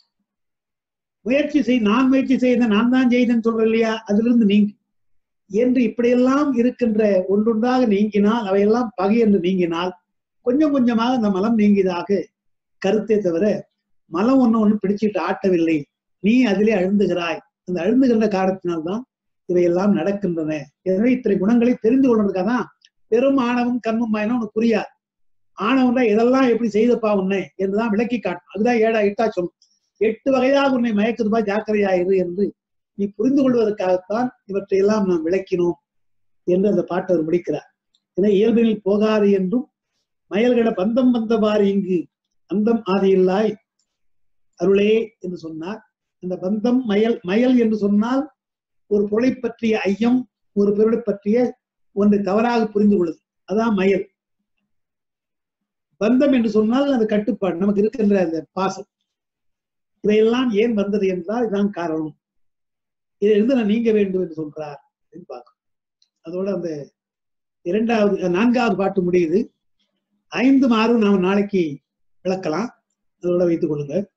முயற்சி செய் நான் முயற்சி செய்த நான் தான் செய்தேன்னு சொல்ற இல்லையா அதிலிருந்து நீங்க என்று இப்படியெல்லாம் இருக்கின்ற ஒன்றொன்றாக நீங்கினால் அவையெல்லாம் பகை என்று நீங்கினால் கொஞ்சம் கொஞ்சமாக அந்த மலம் நீங்கியதாக கருத்தே தவிர மலம் ஒண்ணு ஒண்ணு பிடிச்சிட்டு ஆட்டவில்லை நீ அதிலே அழுந்துகிறாய் அந்த அழுந்துகின்ற காரணத்தினால்தான் இவையெல்லாம் நடக்கின்றன எனவே இத்தனை குணங்களை தெரிந்து கொள்றதுக்காக தான் பெரும் ஆணவம் கண்ணும் பயணம் உனக்கு புரியாது ஆணவம்னா இதெல்லாம் எப்படி செய்தப்பா உன்னை என்றுதான் விளக்கி காட்டும் அதுதான் ஏழா எட்டா சொல்லும் எட்டு வகையாக உன்னை மயக்குதுப்பா ஜாக்கிரதையாயிரு என்று நீ புரிந்து கொள்வதற்காகத்தான் இவற்றையெல்லாம் நாம் விளக்கினோம் என்று அந்த பாட்டவர் முடிக்கிறார் என இயல்பினில் போகாது என்றும் மயல்கட பந்தம் வந்தவாறு இங்கு அந்தம் ஆதியில்லாய் அருளே என்று சொன்னார் அந்த பந்தம் மயல் மயல் என்று சொன்னால் ஒரு பொருளை பற்றிய ஐயம் ஒரு பொருளை பற்றிய ஒன்றை தவறாக புரிந்து கொள்ளுது அதான் மயல் பந்தம் என்று சொன்னால் அது கட்டுப்பாடு நமக்கு இருக்கின்ற அந்த பாசம் இவையெல்லாம் ஏன் வந்தது என்றால் இதுதான் காரணம் இதிலிருந்து நான் நீங்க வேண்டும் என்று சொல்றார் அப்படின்னு பார்க்கணும் அதோட அந்த இரண்டாவது நான்காவது பாட்டு முடியுது ஐந்து ஆறும் நாம் நாளைக்கு விளக்கலாம் அதோட வைத்துக் கொள்ளுங்க